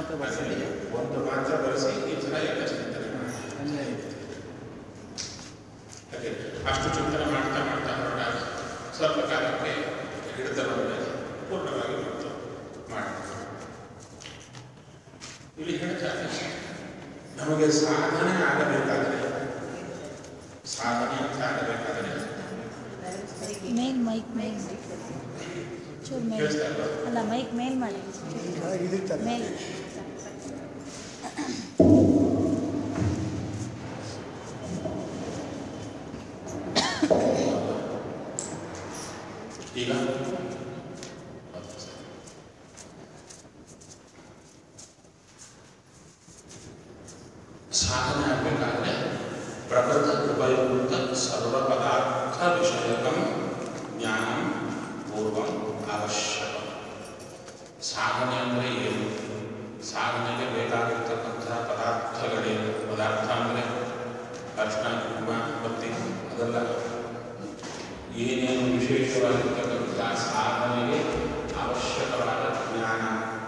ಮಾತ್ರ ಬರ್ಸಿದ್ದೀವಿ ಒಂದು ಮಾತ್ರ ಬರೆಸಿ ಈ ಥರ ಎಲ್ಲ ಚಿಂತನೆ ಮಾಡಿ ಅಂದರೆ ಹಾಗೆ ಅಷ್ಟು ಚಿಂತನೆ ಮಾಡ್ತಾ ಮಾಡ್ತಾ ಹೊರಟಾಗ ಸ್ವಲ್ಪ ಕಾಲಕ್ಕೆ ಹಿಡಿತದ ಮೇಲೆ ಪೂರ್ಣವಾಗಿ ಬಂತು ಮಾಡಿ ಇಲ್ಲಿ ಹೇಳ್ತಾರೆ ನಮಗೆ ಸಾಧನೆ ಆಗಬೇಕಾದರೆ ಸಾಧನೆ ಅಂತ ಆಗಬೇಕಾದರೆ ಮೇಲ್ ಮೈಕ್ ಮೇಲ್ ಚೂರು ಮೇಲ್ ಕೇಳಿಸ್ತಾ ಇಲ್ವಾ ಅಲ್ಲ ಮೈಕ್ ಮೇಲ್ ಮಾಡಿ ಇದಿರ್ತಾರೆ ಮೇಲ್ ಈಗ ಸಾಧನೆ ಆಗಬೇಕಾದ್ರೆ ಪ್ರಕೃತ ಉಪಯುಕ್ತ ಸರ್ವ ಪದಾರ್ಥ ವಿಷಯಕಂ ಜ್ಞಾನ ಪೂರ್ವಂ ಅವಶ್ಯಕ ಸಾಧನೆ ಅಂದರೆ ಏನು ಸಾಧನೆಗೆ ಬೇಕಾಗಿರ್ತಕ್ಕಂಥ ಪದಾರ್ಥಗಳೇನು ಪದಾರ್ಥ ಅಂದರೆ ಅರ್ಶನ ಕುಂಕುಮ ಬತ್ತಿ ಅದೆಲ್ಲ ಏನೇನು ವಿಶೇಷವಾಗಿರ್ತಕ್ಕಂಥ ಸಾಧನೆಗೆ ಅವಶ್ಯಕವಾದ ಜ್ಞಾನ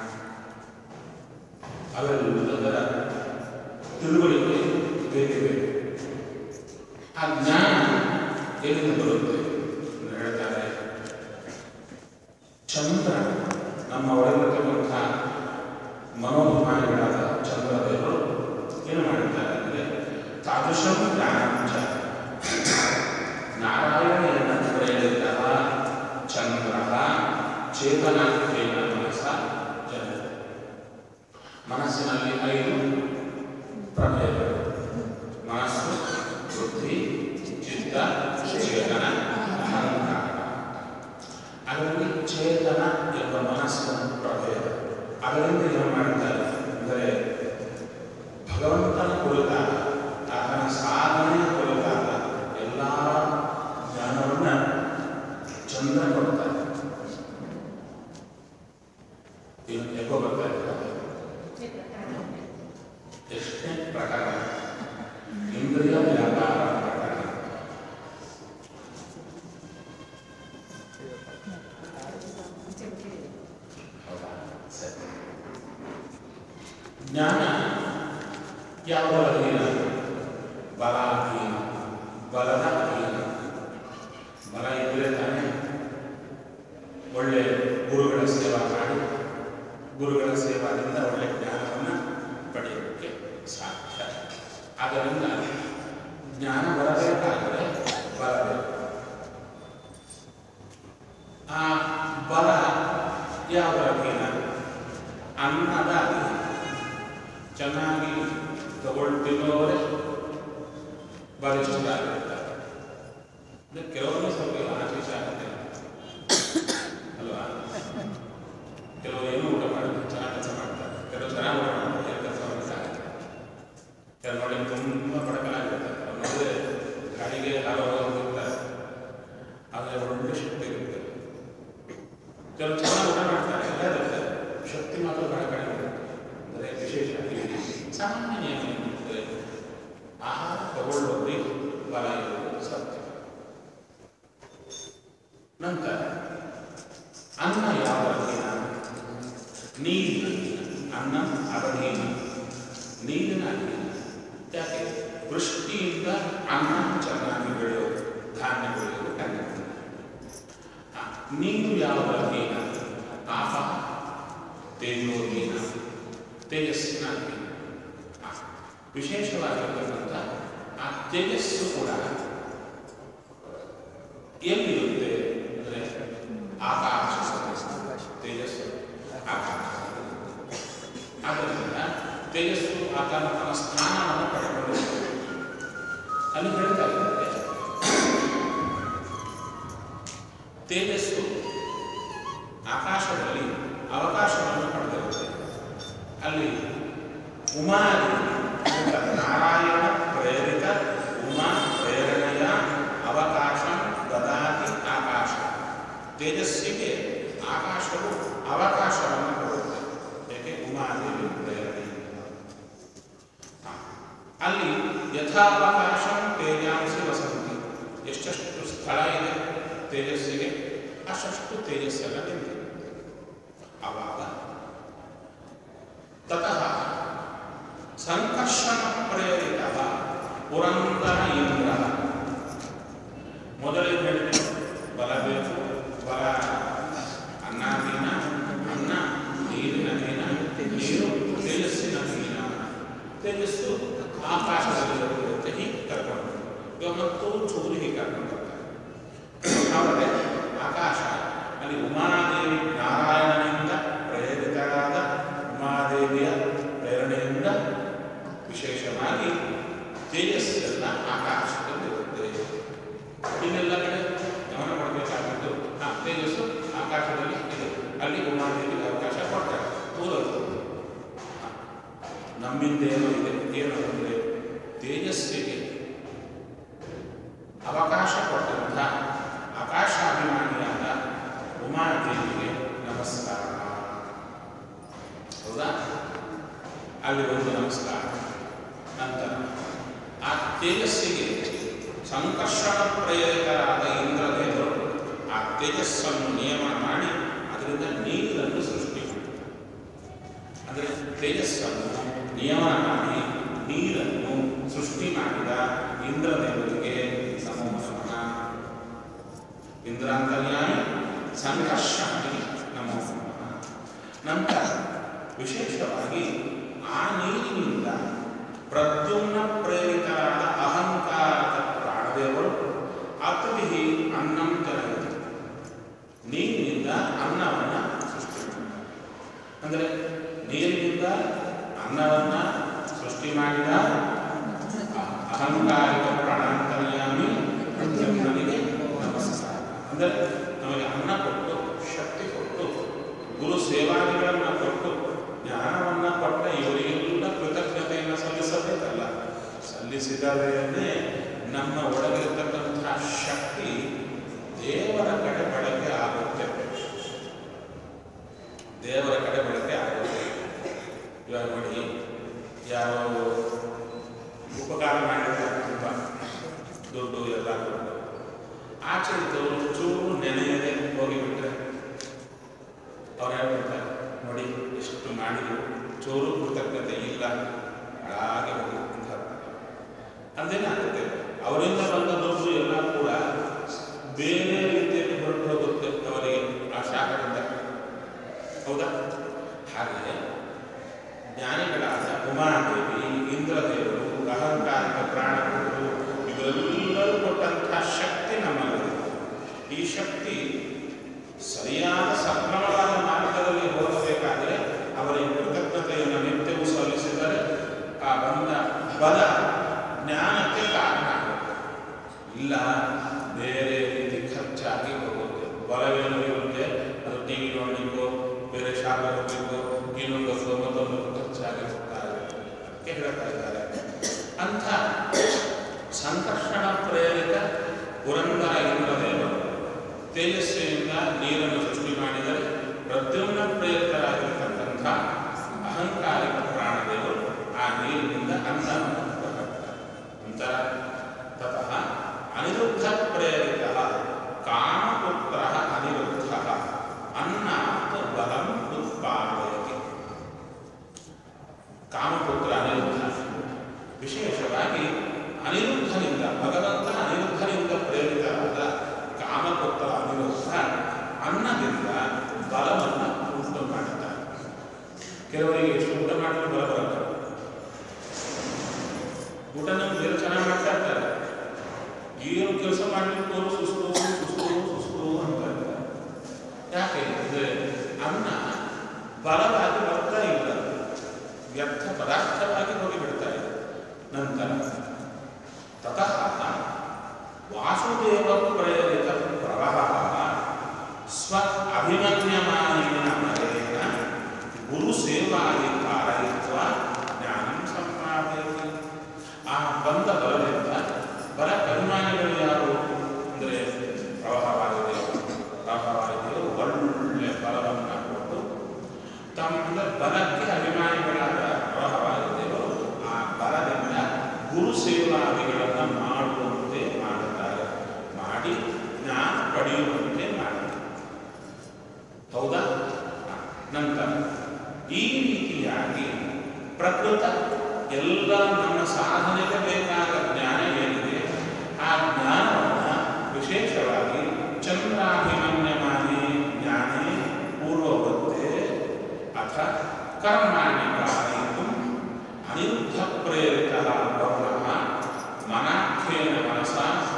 ಅವೆಲ್ಲದರ ತಿಳುವಳಿಕೆ ಬೇಕೇ ಬೇಕು ಆ ಜ್ಞಾನ ಎಲ್ಲಿಂದ ಬರುತ್ತೆ ಅಂತ ಹೇಳ್ತಾರೆ ಚಂದ್ರ ನಮ್ಮ ಒಳಗಿರ್ತಕ್ಕಂಥ ಮನೋಭಿಮಾನಿಗಳಾದ ಚಂದ್ರದೇವರು ಏನು ಮಾಡಿದ್ದಾರೆ ಅಂದರೆ ತಾದೃಶಂ ಜ್ಞಾನಾಂಶ ನಾರಾಯಣೇನ ಪ್ರೇರಿತ ಚಂದ್ರ ಚೇತನಾತ್ಮೇನ ಮನಸ ಜನತೆ ಮನಸ್ಸಿನಲ್ಲಿ ಐದು ಪ್ರಭೇದಗಳು ಮನಸ್ಸು ಬುದ್ಧಿ ಚಿತ್ತ ಚೇತನ ಅಹಂಕಾರ ಅದರಲ್ಲಿ ಚೇತನ ಎಂಬ ಮನಸ್ಸಿನ ಪ್ರಭೇದ ಅದರಿಂದ ಏನು ಮಾಡ್ತಾರೆ ಅಂದರೆ ಭಗವಂತನ ಕುರಿತಾದ ಆತನ ಸಾಧನೆಯ ಕುರಿತಾದ ಎಲ್ಲ ಜ್ಞಾನವನ್ನು ಚಂದ್ರ ಕೊಡ್ತಾರೆ ಇದು ಎಕೋ ಬರ್ತಾ ಇದೆ ಎಷ್ಟನೇ ಪ್ರಕಾರ ಇಂದ್ರಿಯ ವ್ಯಾಪಾರ ಪ್ರಕಾರ ಹೌದಾ ಸರಿ ಜ್ಞಾನ ಯಾವ ಅಧೀನ ಬಲ ಅಧೀನ ಬಲದ ಅಧೀನ ಬಲ ಇದ್ದರೆ ತಾನೇ ಒಳ್ಳೆ ಗುರುಗಳ ಸೇವಾ ಮಾಡಿ ಗುರುಗಳ ಸೇವಾದಿಂದ ಒಳ್ಳೆ ಜ್ಞಾನವನ್ನು ಪಡೆಯೋಕ್ಕೆ ಸಾಧ್ಯ ಆದ್ದರಿಂದ ಜ್ಞಾನ ಬರಬೇಕಾದರೆ ಬಲ ಬೇಕು ಆ ಬಲ ಯಾವ ಅಧೀನ ಅನ್ನದ ಅಧೀನ ಚೆನ್ನಾಗಿ ತಗೊಳ್ತಿರೋರೆ ಬಲಿಷ್ಠರಾಗಿರ್ತಾರೆ ಇದು ಕೆಲವೊಮ್ಮೆ ಸ್ವಲ್ಪ ಆಶೀಷ ಆಗುತ್ತೆ ಅಲ್ವಾ ಕೆಲವರು ಏನೂ ಊಟ ಮಾಡಿದ್ರೆ ಚೆನ್ನಾಗಿ ಕೆಲಸ ಮಾಡ್ತಾರೆ ಕೆಲವರು ಚೆನ್ನಾಗಿ ಊಟ ಮಾಡ್ತಾರೆ ಏನು ಕೆಲಸ ಮಾಡೋಕ್ಕಾಗುತ್ತೆ ಕೆಲವು ನೋಡಿ ತುಂಬ ಪಡಕಲಾಗಿರ್ತಾರೆ ಅವ್ರು ನೋಡಿದ್ರೆ ಗಾಳಿಗೆ ಹಾರೋ ಹೋಗಿರ್ತಾರೆ ಆದರೆ ಒಳ್ಳೆ ಶಕ್ತಿ ಇರುತ್ತೆ ಕೆಲವು ಚೆನ್ನಾಗಿ ಊಟ ಮಾಡ್ತಾರೆ ಎಲ್ಲ ಇರುತ್ತೆ ಶಕ್ತಿ ಮಾತ್ರ ಬಹಳ ಕಡಿಮೆ ಇರುತ್ತೆ ಅಂದರೆ ವಿಶೇಷ ಇಲ್ಲಿ ಸಾಮಾನ್ಯ ನಿಯಮ ಏನಿರ್ತದೆ ಆಹಾರ ತಗೊಳ್ಳೋರಿಗೆ ಬಲ ಇರುವುದು ಸತ್ಯ ನಂತರ ಅನ್ನ ಯಾವ ಅಧೀನ ನೀರಿನ ಅನ್ನ ಅವಧೀನ ನೀರಿನ ಅಧೀನ ಯಾಕೆ ವೃಷ್ಟಿಯಿಂದ ಅನ್ನ ಚೆನ್ನಾಗಿ ಬೆಳೆಯೋದು ಧಾನ್ಯ ಬೆಳೆಯೋದು ಕಡಿಮೆ ಆ, ನೀರು ಯಾವ ಅಧೀನ ಆಪ ತೇಜೋಧೀನ ತೇಜಸ್ಸಿನ ಅಧೀನ ಆ, ವಿಶೇಷವಾಗಿರ್ತಕ್ಕಂಥ ಆ ತೇಜಸ್ಸು ಕೂಡ ಎಲ್ಲಿರುತ್ತೆ ಅಂದರೆ ಆಕಾಶ ತೇಜಸ್ಸು ಆಕಾಶ ಆದ್ದರಿಂದ ತೇಜಸ್ಸು ಆತನ ತನ್ನ ಸ್ಥಾನವನ್ನು ಪಡೆದುಕೊಂಡಿದೆ ಅಲ್ಲಿ ಹೇಳ್ತಾ ಇದ್ದಾರೆ ತೇಜಸ್ಸು ಆಕಾಶದಲ್ಲಿ ಅವಕಾಶವನ್ನು ಪಡೆದಿರುತ್ತೆ ಅಲ್ಲಿ ಉಮಾದಿ ಅಂತ ನಾರಾಯಣ ಪ್ರೇರಿತ ಉಮಾ ಪ್ರೇರಣೆಯ ಅವಕಾಶ ದದಾತಿ ಆಕಾಶ ತೇಜಸ್ಸಿಗೆ ಆಕಾಶವು ಅವಕಾಶವನ್ನು ಕೊಡುತ್ತೆ ಏಕೆ ಉಮಾದೇವಿ ಪ್ರೇರಣೆ ಹಾ. ಅಲ್ಲಿ ಯಥಾವಕಾಶ ತೇಜಾಂಸಿ ವಸಂತಿ ಎಷ್ಟೆಷ್ಟು ಸ್ಥಳ ಇದೆ ತೇಜಸ್ಸಿಗೆ ಅಷ್ಟು ತೇಜಸ್ಸೆಲ್ಲ ನಿಂತಿದೆ ಆವಾಗ ತತಃ ಸಂಕರ್ಷಣ ಪ್ರೇರಿತ ಪುರಂದರ ಇಂದ್ರ ಮೊದಲೇ ಹೇಳಿದೆ ಬಲ ಬೇಕು ಬಲ ಅನ್ನಾದೀನ ಅನ್ನ ನೀರಿನ ಹೀನ ನೀರು ತೇಜಸ್ಸಿನ ಹೀನ ತೇಜಸ್ಸು ಆಕಾಶದಲ್ಲಿರುತ್ತೆ ಹೀಗೆ ಕರ್ಕೊಂಡು ಇವಾಗ ಮತ್ತು ಚೂರು ಹೀಗೆ ಕರ್ಕೊಂಡು ಬರ್ತಾರೆ ಆದರೆ ಆಕಾಶ ಅಲ್ಲಿ ಉಮಾದೇವಿ ನಾರಾಯಣನಿಂದ ಪ್ರೇರಿತರಾದ ಉಮಾದೇವಿಯ ಪ್ರೇರಣೆಯಿಂದ ವಿಶೇಷವಾಗಿ ತೇಜಸ್ಸೆಲ್ಲ ಆಕಾಶದಲ್ಲಿರುತ್ತೆ ಇನ್ನೆಲ್ಲ ಕಡೆ ಗಮನ ಕೊಡಬೇಕಾಗಿದ್ದು ಆ ತೇಜಸ್ಸು ಆಕಾಶದಲ್ಲಿ ಇದೆ ಅಲ್ಲಿ ಉಮಾದೇವಿಗೆ ಅವಕಾಶ ಕೊಡ್ತಾರೆ ಪೂರೈತು ನಮ್ಮಿಂದೇನೋ ಇದೆ ಏನು ಅಂದರೆ ತೇಜಸ್ಸಿಗೆ ಅವಕಾಶ ಕೊಟ್ಟಂಥ ಆಕಾಶಾಭಿಮಾನಿಯಾದ ಉಮಾದೇವಿಗೆ ನಮಸ್ಕಾರ ಹೌದಾ ಅಲ್ಲಿ ಒಂದು ನಮಸ್ಕಾರ ನಂತರ ಆ ತೇಜಸ್ಸಿಗೆ ಸಂಕರ್ಷಣ ಪ್ರೇರಿತರಾದ ಇಂದ್ರದೇವರು ಆ ತೇಜಸ್ಸನ್ನು ನಿಯಮನ ಮಾಡಿ ಅದರಿಂದ ನೀರನ್ನು ಸೃಷ್ಟಿ ಮಾಡಿ ಅಂದರೆ ತೇಜಸ್ಸನ್ನು ನಿಯಮನ ಮಾಡಿ ನೀರನ್ನು ಸೃಷ್ಟಿ ಮಾಡಿದ ಇಂದ್ರದೇವರಿಗೆ ಸಮೋಹನ ಇಂದ್ರಾಂತರ್ಯಾಮಿ ಸಂಕರ್ಷಾಮಿ ನಮೋ ನಮಃ ನಂತರ ವಿಶೇಷವಾಗಿ ಆ ನೀರಿನಿಂದ ಪ್ರದ್ಯುಮ್ನ ಪ್ರೇರಿತರಾದ ಅಹಂಕಾರದ ಪ್ರಾಣದೇವರು ಅತಿಥಿ ಅನ್ನಂ ಜನಗತಿ ನೀರಿನಿಂದ ಅನ್ನವನ್ನು ಸೃಷ್ಟಿ ಮಾಡಿದ ಅಂದರೆ ನೀರಿನಿಂದ ಅನ್ನವನ್ನ ಸೃಷ್ಟಿ ಮಾಡಿದ ಅ- ಅಹಂಕಾರಿಕ ಪ್ರಾಣಾಂತರ್ಯಾಮಿ ಪ್ರದ್ಯುಮ್ನಿಗೆ ನಮಸ್ಕಾರ ಅಂದರೆ ನಮಗೆ ಅನ್ನ ಕೊಟ್ಟು ಶಕ್ತಿ ಕೊಟ್ಟು ಗುರು ಸೇವಾದಿಗಳನ್ನು ಕೊಟ್ಟು ಜ್ಞಾನವನ್ನ ಕೊಟ್ಟ ಇವರಿಗೆಲ್ಲ ಕೃತಜ್ಞತೆಯನ್ನು ಸಲ್ಲಿಸಬೇಕಲ್ಲ ಸಲ್ಲಿಸಿದರೇನೆ ನಮ್ಮ ಒಳಗಿರತಕ್ಕಂತಹ ಶಕ್ತಿ ದೇವರ ಕಡೆ ಬಳಕೆ ಆಗುತ್ತೆ ದೇವರ ಕಡೆ ಬಳಕೆ ಆಗುತ್ತೆ ಇವಾಗ ನೋಡಿ ಯಾರೋ ಉಪಕಾರ ಮಾಡಿರ್ತಾರೆ ತುಂಬ ದುಡ್ಡು ಎಲ್ಲ ಕೊಟ್ಟು ಆಚೆ ಇದ್ದವರು ಚೂರು ನೆನೆಯದೆ ಹೋಗಿಬಿಟ್ರೆ ಅವ್ರು ಹೇಳ್ಬಿಡ್ತಾರೆ ನೋಡಿ ಎಷ್ಟು ಮಾಡಿದ್ರು ಚೂರು ಕೃತಜ್ಞತೆ ಇಲ್ಲ ಹಾಗೆ ಹೋಗಿ ಅಂತ ಹೇಳ್ತಾರೆ. ಅದೇನಾಗುತ್ತೆ ಅವರಿಂದ ಬಂದ ದುಡ್ಡು ಎಲ್ಲ ಕೂಡ ಬೇರೆ ರೀತಿಯಲ್ಲಿ ಹೊರಟು ಹೋಗುತ್ತೆ ಅವರಿಗೆ ಆ ಶಾಖದಿಂದ ಹೌದಾ ಹಾಗೆ ಜ್ಞಾನಿಗಳಾದ ಉಮಾದೇವಿ ಇಂದ್ರದೇವರು ಅಹಂಕಾರಿಕ ಪ್ರಾಣಗಳು ಇವರೆಲ್ಲರೂ ಕೊಟ್ಟಂತಹ ಶಕ್ತಿ ನಮ್ಮಲ್ಲಿದೆ ಈ ಶಕ್ತಿ ಸರಿಯಾದ ಸಕ್ರಮವಾದ ಮಾರ್ಗದಲ್ಲಿ ಹೋಗಬೇಕಾದರೆ ಅವರಿಗೆ ಕೃತಜ್ಞತೆಯನ್ನು ನಿತ್ಯವೂ ಸಲ್ಲಿಸಿದರೆ ಆ ಬಂದ ಬಲ ಜ್ಞಾನಕ್ಕೆ ಕಾರಣ ಆಗುತ್ತೆ ಇಲ್ಲ ಬೇರೆ ರೀತಿ ಖರ್ಚಾಗಿ ಹೋಗುತ್ತೆ ಬಲವೇನು ಇರುತ್ತೆ ಅದು ಟಿ ವಿ ನೋಡಲಿಕ್ಕೋ ಬೇರೆ ಶಾಲೆ ಹೋಗ್ಲಿಕ್ಕೋ ಇನ್ನೊಂದು ಅಥವಾ ಮತ್ತೊಂದು ಖರ್ಚಾಗಿ ಹೋಗ್ತಾ ಇರುತ್ತೆ ಅದಕ್ಕೆ ಹೇಳ್ತಾ ಇದ್ದಾರೆ ಅಂಥ ಸಂಕರ್ಷಣ ಪ್ರೇರಿತ ಪುರಂದರ ಇಂದ್ರದೇವರು ತೇಜಸ್ವಿಯಿಂದ ನೀರನ್ನು ಸೃಷ್ಟಿ ಮಾಡಿದರೆ ಪ್ರದ್ಯುಮ್ನ ಪ್ರೇರಿತರಾಗಿರತಕ್ಕಂಥ ಅಹಂಕಾರಿಕ ಪ್ರಾಣದೇವರು ಆ ನೀರಿನಿಂದ ಅನ್ನವನ್ನು ಹೊರಹಾಕ್ತಾರೆ. ನಂತರ ತತಃ ಅನಿರುದ್ಧ ಪ್ರೇರಿತ ಕಾಮಪುತ್ರ ಅನಿರುದ್ಧ ಅನ್ನಾತ್ ಬಲಂ ಉತ್ಪಾದಯತಿ ಕಾಮಪುತ್ರ ಅನಿರುದ್ಧ ವಿಶೇಷವಾಗಿ ಅನಿರುದ್ಧನಿಂದ ಭಗವಂತ ಅನಿರುದ್ಧನಿಂದ ಪ್ರೇರಿತರಾದ ಕಾಮಪುತ್ರ ಅನಿರುದ್ಧ ಅನ್ನದಿಂದ ಬಲವನ್ನು ಉಂಟು ಮಾಡುತ್ತಾರೆ ಕೆಲವರಿಗೆ ಎಷ್ಟು ಊಟ ಮಾಡಲು ಬಲ ಬರಲ್ಲ ಊಟನ ಬೇರೆ ಚೆನ್ನಾಗಿ ಮಾಡ್ತಾ ಇರ್ತಾರೆ ಏನು ಕೆಲಸ ಮಾಡಲಿಕ್ಕೆ ಅವರು ಸುಸ್ತು ಸುಸ್ತು ಸುಸ್ತು ಅಂತ ಇರ್ತಾರೆ ಯಾಕೆ ಅಂದರೆ ಅನ್ನ ಬಲವಾಗಿ ಬರ್ತಾ ಇಲ್ಲ ವ್ಯರ್ಥ ಪದಾರ್ಥವಾಗಿ ಹೋಗಿಬಿಡ್ತಾ ಇದೆ ನಂತರ ತತಃ ವಾಸುದೇವ ಪ್ರೇರಿತ ಪ್ರವಹ ಸ್ವ ಅಭಿಮನ್ಯಮಾನೇನ ಮರೇನ ಗುರು ಸೇವಾದಿ ಕಾರಯಿತ್ವ ಜ್ಞಾನ ಸಂಪ್ರಾಪಯತಿ ಆ ಬಂದ ಬಲದಿಂದ ಬಲ ಅಭಿಮಾನಿಗಳು ಯಾರು ಅಂದರೆ ಪ್ರವಾಹವಾದಿದೇವರು ಪ್ರವಾಹವಾದಿದೇವರು ಒಳ್ಳೆ ಬಲವನ್ನು ಕೊಟ್ಟು ತಮ್ಮ ಬಲಕ್ಕೆ ಅಭಿಮಾನಿಗಳಾದ ಪ್ರವಾಹವಾದಿದೇವರು ಆ ಬಲದಿಂದ ಗುರು ಸೇವಾದಿಗಳನ್ನು ಮಾಡುವಂತೆ ಮಾಡುತ್ತಾರೆ ಮಾಡಿ ಜ್ಞಾನ ಪಡೆಯುವಂತೆ ಮಾಡುತ್ತಾರೆ ಹೌದಾ ನಂತರ ಈ ರೀತಿಯಾಗಿ ಪ್ರಕೃತ ಎಲ್ಲ ನಮ್ಮ ಸಾಧನೆಗೆ ಬೇಕಾದ ಜ್ಞಾನ ಏನಿದೆ ಆ ಜ್ಞಾನವನ್ನು ವಿಶೇಷವಾಗಿ ಚಂದ್ರಾಭಿಮನ್ಯಮಾನಿ ಜ್ಞಾನೇ ಪೂರ್ವವೃತ್ತೆ ಅಥ ಕರ್ಮಾಣಿ ಕಾರಯಿತು ಅನಿರುದ್ಧ ಪ್ರೇರಿತ ವರ್ಣ ಮನಾಖ್ಯೇನ ಮನಸ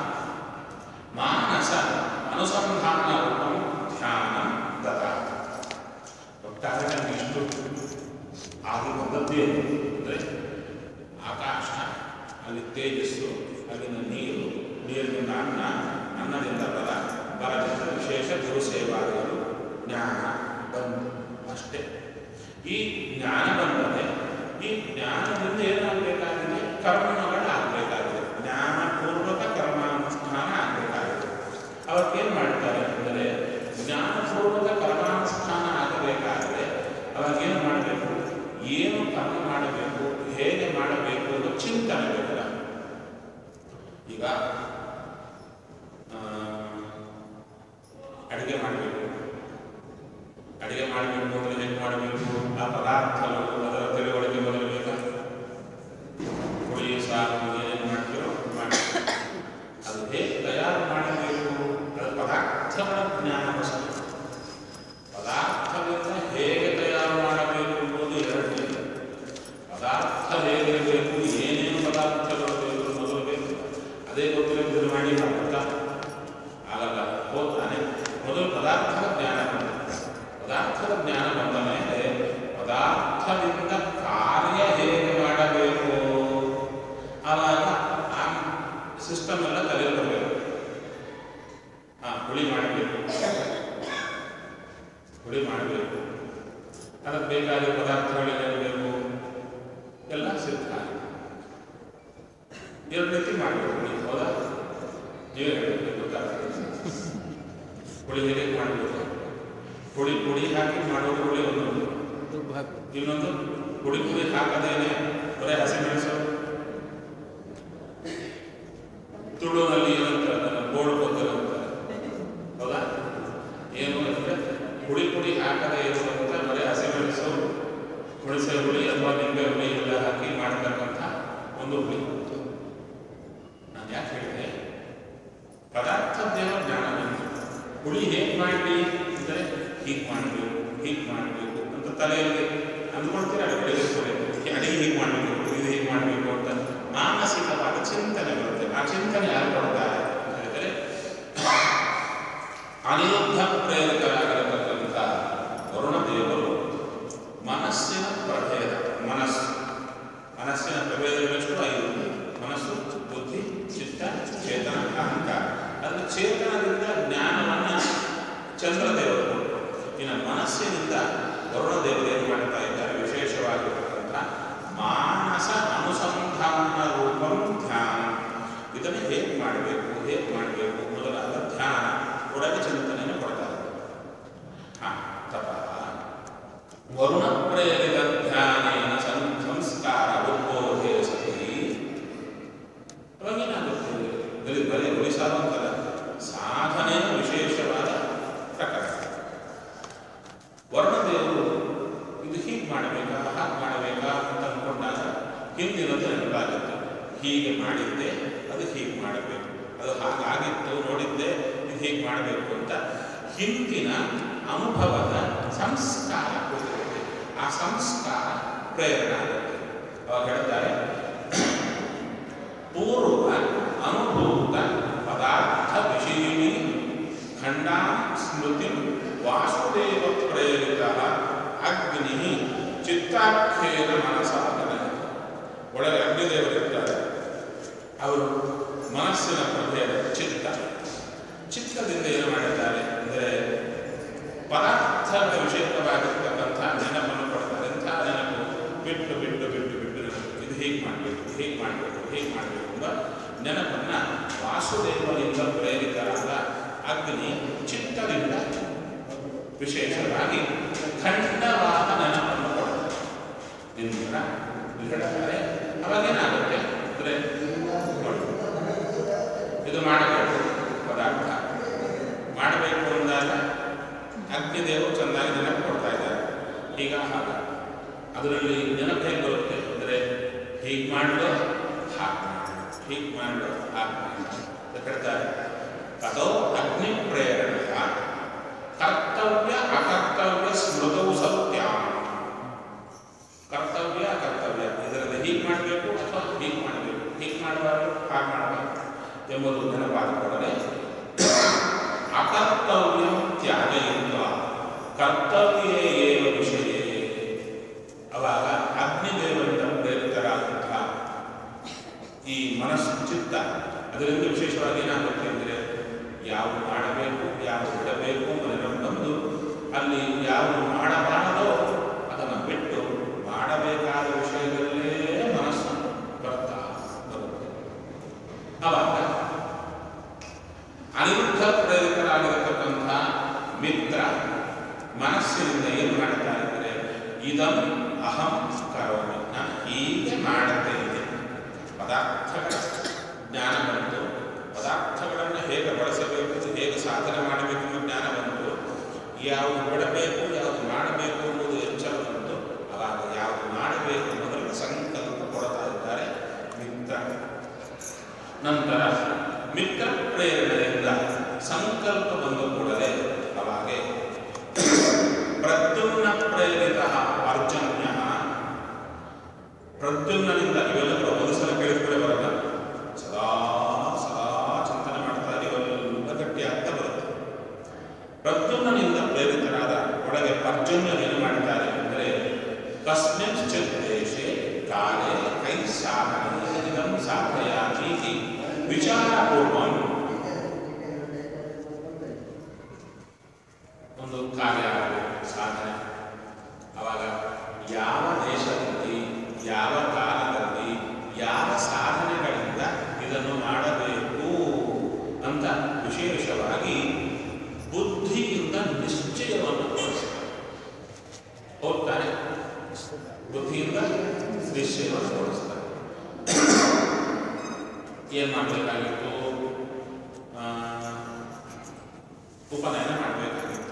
ಮಾನಸ ಅನುಸಂಧಾನ ರೂಪಂ ಧ್ಯಾನ ದತ್ತ ಒಟ್ಟಾರೆ ನಮ್ಗೆ ಇಷ್ಟು ಆಗಿ ಬಂದದ್ದೇ ಅಂದರೆ ಆಕಾಶ ಅಲ್ಲಿ ತೇಜಸ್ಸು ಅಲ್ಲಿನ ನೀರು ನೀರಿನಿಂದ ಅನ್ನ ಅನ್ನದಿಂದ ಬಲ ಬಲದಿಂದ ವಿಶೇಷ ಗುರು ಸೇವಾದಿಗಳು ಜ್ಞಾನ ಬಂದು ಅಷ್ಟೇ ಈ ಜ್ಞಾನ ಬಂದರೆ ಈ ಜ್ಞಾನದಿಂದ ಏನಾಗಬೇಕಾಗಿದೆ ಕರ್ಮಗಳಾಗಬೇಕಾಗಿದೆ ಜ್ಞಾನಪೂರ್ವಕ ಕರ್ಮಾನುಷ್ಠಾನ ಆಗಬೇಕಾಗಿದೆ ಅವತ್ತೇನು ಮಾಡ್ತಾರೆ ಅಂದರೆ ಜ್ಞಾನಪೂರ್ವಕ ಕರ್ಮಾನುಷ್ಠಾನ ಆಗಬೇಕಾದರೆ ಅವಾಗೇನು ಮಾಡಬೇಕು ಏನು ಕರ್ಮ ಮಾಡಬೇಕು ಹೇಗೆ ಮಾಡಬೇಕು ಅನ್ನೋ ಚಿಂತನೆ ಬೇಕಲ್ಲ ಈಗ ಆ, ಅಡಿಗೆ ಮಾಡಬೇಕು ಅಡಿಗೆ ಮಾಡಬೇಕು ಅಂದರೆ ಹೇಗೆ ಮಾಡಬೇಕು ಆ ಪದಾರ್ಥಗಳು ಅದರ ತಿಳುವಳಿಕೆ ಮೊದಲು ಬೇಕಾ ಹುಳಿ ಸಾರು ಏನೇನು ಮಾಡ್ತೀರೋ ಮಾಡಿ ಅದು ಹೇಗೆ ತಯಾರು ಮಾಡಬೇಕು ಅದು ಪದಾರ್ಥಗಳ ಜ್ಞಾನ ಹೊಸ ಪದಾರ್ಥದಿಂದ ಹೇಗೆ ತಯಾರು ಮಾಡಬೇಕು ಎಂಬುದು ಎರಡು ಪದಾರ್ಥ ಹೇಗಿರಬೇಕು ಏನೇನು ಪದಾರ್ಥಗಳು ಬೇಕು ಮೊದಲು ಬೇಕು ಅದೇ ಗೊತ್ತಿಲ್ಲ ಮಾಡಿ ಮಾಡ್ತಾ ಆಗಲ್ಲ ಹೋಗ್ತಾನೆ ಮೊದಲು ಪದಾರ್ಥದ ಜ್ಞಾನ ಬಂತು ಪದಾರ್ಥದ ಜ್ಞಾನ ಬಂದ ಮೇಲೆ ಪದಾರ್ಥದಿಂದ ಕಾರ್ಯ ಹೇಗೆ ಮಾಡಬೇಕು ಆವಾಗ ಆ ಸಿಸ್ಟಮ್ ಎಲ್ಲ ತಲೆಯಲ್ಲಿ ಬರಬೇಕು ಹಾಂ ಹುಳಿ ಮಾಡಬೇಕು ಹುಳಿ ಮಾಡಬೇಕು ಅದಕ್ಕೆ ಬೇಕಾದ ಪದಾರ್ಥಗಳೇನಿರಬೇಕು ಎಲ್ಲ ಸಿದ್ಧ ಎರಡು ರೀತಿ ಮಾಡಬೇಕು ಹುಳಿ ಹೌದಾ ನೀವೇ ಹೇಳಬೇಕು ಗೊತ್ತಾಗ್ತದೆ ಹುಳಿ ಹೇಗೆ ಮಾಡಬೇಕು ಹುಳಿ ಪುಡಿ ಹಾಕಿ ಮಾಡೋದು ಹುಳಿ ಒಂದೊಂದು ಇನ್ನೊಂದು ಪುಡಿ ಪುಡಿ ಹಾಕದೇನೆ ಬರೀ ಹಸಿಮೆಣಸು ತುಳುನಲ್ಲಿ ಏನಂತಾರೆ ಅದನ್ನು ಗೋಳು ಕೊತ್ತಲು ಅಂತಾರೆ ಹೌದಾ ಏನು ಅಂದರೆ ಪುಡಿ ಪುಡಿ ಹಾಕದೇ ಇರುವಂಥ ಬರೀ ಹಸಿಮೆಣಸು ಹುಣಸೆ ಹುಳಿ ಅಥವಾ ನಿಂಬೆ ಹುಳಿ ಎಲ್ಲ ಹಾಕಿ ಮಾಡತಕ್ಕಂಥ ಒಂದು ಹುಳಿ ನಾನು ಯಾಕೆ ಹೇಳಿದೆ ಪದಾರ್ಥದ್ದೇನೋ ಜ್ಞಾನ ಬಂತು ಹುಳಿ ಹೇಗೆ ಮಾಡಲಿ ಅಂದರೆ ಹೀಗೆ ಮಾಡಬೇಕು ಹೀಗೆ ಮಾಡಬೇಕು ಅಂತ ತಲೆಯಲ್ಲಿ ಅಂದ್ಕೊಳ್ತೀರ ಅಡುಗೆ ಅಡುಗೆ ಹೀಗೆ ಮಾಡಬೇಕು ಇದು ಹೀಗೆ ಮಾಡಬೇಕು ಅಂತ ಮಾನಸಿಕವಾದ ಚಿಂತನೆ ಬರುತ್ತೆ ಆ ಚಿಂತನೆ ಯಾರು ಕೊಡ್ತಾರೆ ಅಂತ ಹೇಳಿದರೆ ಅನಿರುದ್ಧ ಪ್ರೇರಿತರಾಗಿರತಕ್ಕಂಥ ವರುಣ ದೇವರು ಮನಸ್ಸಿನ ಪ್ರಭೇದ ಮನಸ್ಸು ಮನಸ್ಸಿನ ಪ್ರಭೇದಗಳೆಷ್ಟು ಐದು ಮನಸ್ಸು ಬುದ್ಧಿ ಚಿತ್ತ ಚೇತನ ಅಹಂಕಾರ ಅದನ್ನು ಚೇತನದಿಂದ ಜ್ಞಾನವನ್ನು ಚಂದ್ರದೇವರು ಕೊಟ್ಟರು ಇನ್ನು ಮನಸ್ಸಿನಿಂದ ವರುಣ ದೇವರು ಏನು ಮಾಡ್ತಾ ಇದ್ದಾರೆ ವಿಶೇಷವಾಗಿರ್ತಕ್ಕಂಥ ಮಾನಸ ಅನುಸಂಧಾನ ರೂಪಂ ಧ್ಯಾನ ಇದನ್ನು ಹೇಗೆ ಮಾಡಬೇಕು ಹೇಗೆ ಮಾಡಬೇಕು ಮೊದಲಾದ ಧ್ಯಾನ ಒಳಗೆ ಚಿಂತನೆಯನ್ನು ಕೊಡ್ತಾರೆ ಹಾಂ ತಪ ವರುಣ ಪ್ರೇರಿತ ಧ್ಯಾನೇನ ಸಂ ಸಂಸ್ಕಾರ ಉದ್ಬೋಧೆ ಸತಿ ಅವಾಗೇನಾಗುತ್ತೆ ಬರೀ ಬರೀ ಉಳಿಸಾವಂತಲ್ಲ ಸಾಧನೆಯ ವಿಶೇಷವಾದ ಪ್ರಕರಣ ವರ್ಣದೇವರು ಇದು ಹೀಗೆ ಮಾಡಬೇಕಾ ಹಾಗೆ ಮಾಡಬೇಕಾ ಅಂತ ಅಂದ್ಕೊಂಡಾಗ ಹಿಂದಿನದು ನೆನಪಾಗುತ್ತೆ ಹೀಗೆ ಮಾಡಿದ್ದೆ ಅದು ಹೀಗೆ ಮಾಡಬೇಕು ಅದು ಹಾಗಾಗಿತ್ತು ನೋಡಿದ್ದೆ ಇದು ಹೀಗೆ ಮಾಡಬೇಕು ಅಂತ ಹಿಂದಿನ ಅನುಭವದ ಸಂಸ್ಕಾರ ಕೊಟ್ಟಿರುತ್ತೆ ಆ ಸಂಸ್ಕಾರ ಪ್ರೇರಣೆ ಆಗುತ್ತೆ ಅವಾಗ ಹೇಳ್ತಾರೆ ಪೂರ್ವ ಅನುಭೂತ ಪದಾರ್ಥ ವಿಷಯಿಣಿ ಖಂಡಾ ಸ್ಮೃತಿ ವಾಸುದೇವ ಪ್ರೇರಿತ ಅಗ್ನಿ ಚಿತ್ತಾಖ್ಯೇನ ಮನಸಾಧನೆ ಒಳಗೆ ಅಗ್ನಿದೇವರಿದ್ದಾರೆ ಅವರು ಮನಸ್ಸಿನ ಪ್ರಭೇದ ಚಿತ್ತ ಚಿತ್ತದಿಂದ ಏನು ಮಾಡಿದ್ದಾರೆ ಅಂದರೆ ಪದಾರ್ಥಗಳ ವಿಷಯಕವಾಗಿರ್ತಕ್ಕಂಥ ನೆನಪನ್ನು ಕೊಡ್ತಾರೆ ಇಂಥ ನೆನಪು ಬಿಟ್ಟು ಬಿಟ್ಟು ಬಿಟ್ಟು ಬಿಟ್ಟು ನೆನಪು ಇದು ಹೀಗೆ ಮಾಡಬೇಕು ಹೀಗೆ ಮಾಡಬೇಕು ಹೀಗೆ ಮಾಡಬೇಕು ಎಂಬ ನೆನಪನ್ನು ವಾಸುದೇವನಿಂದ ಪ್ರೇರಿತರಾದ ಅಗ್ನಿ ಚಿತ್ತದಿಂದ ವಿಶೇಷವಾಗಿ ಖಂಡವಾದ ನೆನಪನ್ನು ಕೊಡುತ್ತೆ ಇಂದ್ರ ಹೇಳ್ತಾರೆ ಅವಾಗೇನಾಗುತ್ತೆ ಅಂದರೆ ನೋಡಿ, ಇದು ಮಾಡಬೇಕು ಪದಾರ್ಥ ಮಾಡಬೇಕು ಅಂದಾಗ ಅಗ್ನಿದೇವರು ಚೆನ್ನಾಗಿ ನೆನಪು ಕೊಡ್ತಾ ಇದ್ದಾರೆ ಈಗ ಹಾಗ ಅದರಲ್ಲಿ ನೆನಪು ಹೇಗೆ ಬರುತ್ತೆ ಅಂದರೆ ಹೀಗೆ ಮಾಡಲು ಹಾಗೆ ಮಾಡು ಹೀಗೆ ಮಾಡಲು ಹಾಗೆ ಮಾಡು ಅಂತ ಹೇಳ್ತಾರೆ ತದೋ ಅಗ್ನಿ ಪ್ರೇರಣೆಯ ಕರ್ತವ್ಯ ಅಕರ್ತವ್ಯ ಸ್ಮೃತವು ಸತ್ಯ ಕರ್ತವ್ಯ ಅಕರ್ತವ್ಯ ಇದರಲ್ಲಿ ಹೀಗೆ ಮಾಡಬೇಕು ಅಥವಾ ಹೀಗೆ ಮಾಡಬೇಕು ಹೀಗೆ ಮಾಡಬಾರ್ದು ಹಾಗೆ ಮಾಡಬಾರ್ದು ಎಂಬುದು ನೆನಪಾದ ಕೂಡಲೇ ಅಕರ್ತವ್ಯ ತ್ಯಾಗಯಿಂದ ಕರ್ತವ್ಯ ಏವ ವಿಷಯ ಅವಾಗ ಅಗ್ನಿದೇವರಿಂದ ಪ್ರೇರಿತರಾದಂತಹ ಈ ಮನಸ್ಸು ಚಿತ್ತ ಅದರಿಂದ ವಿಶೇಷವಾಗಿ ಏನಾಗುತ್ತೆ ಅಂದರೆ ಯಾವುದು ಮಾಡಬೇಕು ಯಾವುದು ಬಿಡಬೇಕು ಅನ್ನೋದನ್ನು ಬಂದು ಅಲ್ಲಿ ಯಾವುದು ಮಾಡಬಾರದೋ ಅದನ್ನು ಬಿಟ್ಟು ಮಾಡಬೇಕಾದ ವಿಷಯದಲ್ಲೇ ಮನಸ್ಸು ಬರ್ತಾ ಬರುತ್ತೆ ಅವಾಗ ಅನಿರುದ್ಧ ಪ್ರೇರಿತರಾಗಿರತಕ್ಕಂಥ ಮಿತ್ರ ಮನಸ್ಸಿನಿಂದ ಏನು ಮಾಡ್ತಾ ಇದ್ದಾರೆ ಇದಂ ಅಹಂ ಕರೋಮಿ ನಾನು ಹೀಗೆ ಮಾಡುತ್ತೇನೆ ಪದಾರ್ಥಗಳ ಜ್ಞಾನ ಬಂತು ಪದಾರ್ಥಗಳನ್ನು ಹೇಗೆ ಬಳಸಬೇಕು ಹೇಗೆ ಸಾಧನೆ ಮಾಡಬೇಕು ಅನ್ನೋ ಜ್ಞಾನ ಬಂತು ಯಾವುದು ಬಿಡಬೇಕು ಯಾವುದು ಮಾಡಬೇಕು ಅನ್ನೋದು ಎಚ್ಚರ ಬಂತು ಅವಾಗ ಯಾವುದು ಮಾಡಬೇಕು ಅನ್ನೋದರಲ್ಲಿ ಸಂಕಲ್ಪ ಕೊಡ್ತಾ ಇದ್ದಾರೆ ಮಿತ್ರ ನಂತರ ಮಿತ್ರ ಪ್ರೇರಣೆಯಿಂದ ಸಂಕಲ್ಪ ಬಂದ ಕೂಡಲೇ ಅವಾಗೆ ಪ್ರದ್ಯುಮ್ನ ಪ್ರೇರಿತ ಅರ್ಜನ್ಯ ಪ್ರದ್ಯುಮ್ನಿಂದ ಇವೆಲ್ಲ ಕೂಡ ಒಂದು ಸಲ ಕೇಳಿದ್ರೆ ಬರಲ್ಲ ಸದಾ ಸದಾ ಚಿಂತನೆ ಮಾಡ್ತಾ ಇವೆಲ್ಲ ಗಟ್ಟಿ ಆಗ್ತಾ ಬರುತ್ತೆ ಪ್ರದ್ಯುಮ್ನಿಂದ ಪ್ರೇರಿತರಾದ ಒಳಗೆ ಪರ್ಜನ್ಯ ಏನು ಮಾಡ್ತಾರೆ ಅಂದರೆ ಕಸ್ಮಿಂಶ್ಚಿತ್ ದೇಶೆ ಕಾಲೇ ಕೈ ಸಾಧನೆ ಇದಂ ಸಾಧಯಾಮೀತಿ ವಿಚಾರಪೂರ್ವಂ ಒಂದು ಕಾರ್ಯ ಆಗಬೇಕು ಸಾಧನೆ ಅವಾಗ ಯಾವ ದೇಶದಲ್ಲಿ ಯಾವ ಕಾಲದಲ್ಲಿ ಯಾವ ಸಾಧನೆಗಳಿಂದ ಇದನ್ನು ಮಾಡಬೇಕು ಅಂತ ವಿಶೇಷವಾಗಿ ಬುದ್ಧಿಯಿಂದ ನಿಶ್ಚಯವನ್ನು ತೋರಿಸ್ತಾರೆ ಹೋಗ್ತಾನೆ ಬುದ್ಧಿಯಿಂದ ನಿಶ್ಚಯವನ್ನು ತೋರಿಸ್ತಾರೆ ಏನು ಮಾಡಬೇಕಾಗಿತ್ತು ಆ, ಉಪನಯನ ಮಾಡಬೇಕಾಗಿತ್ತು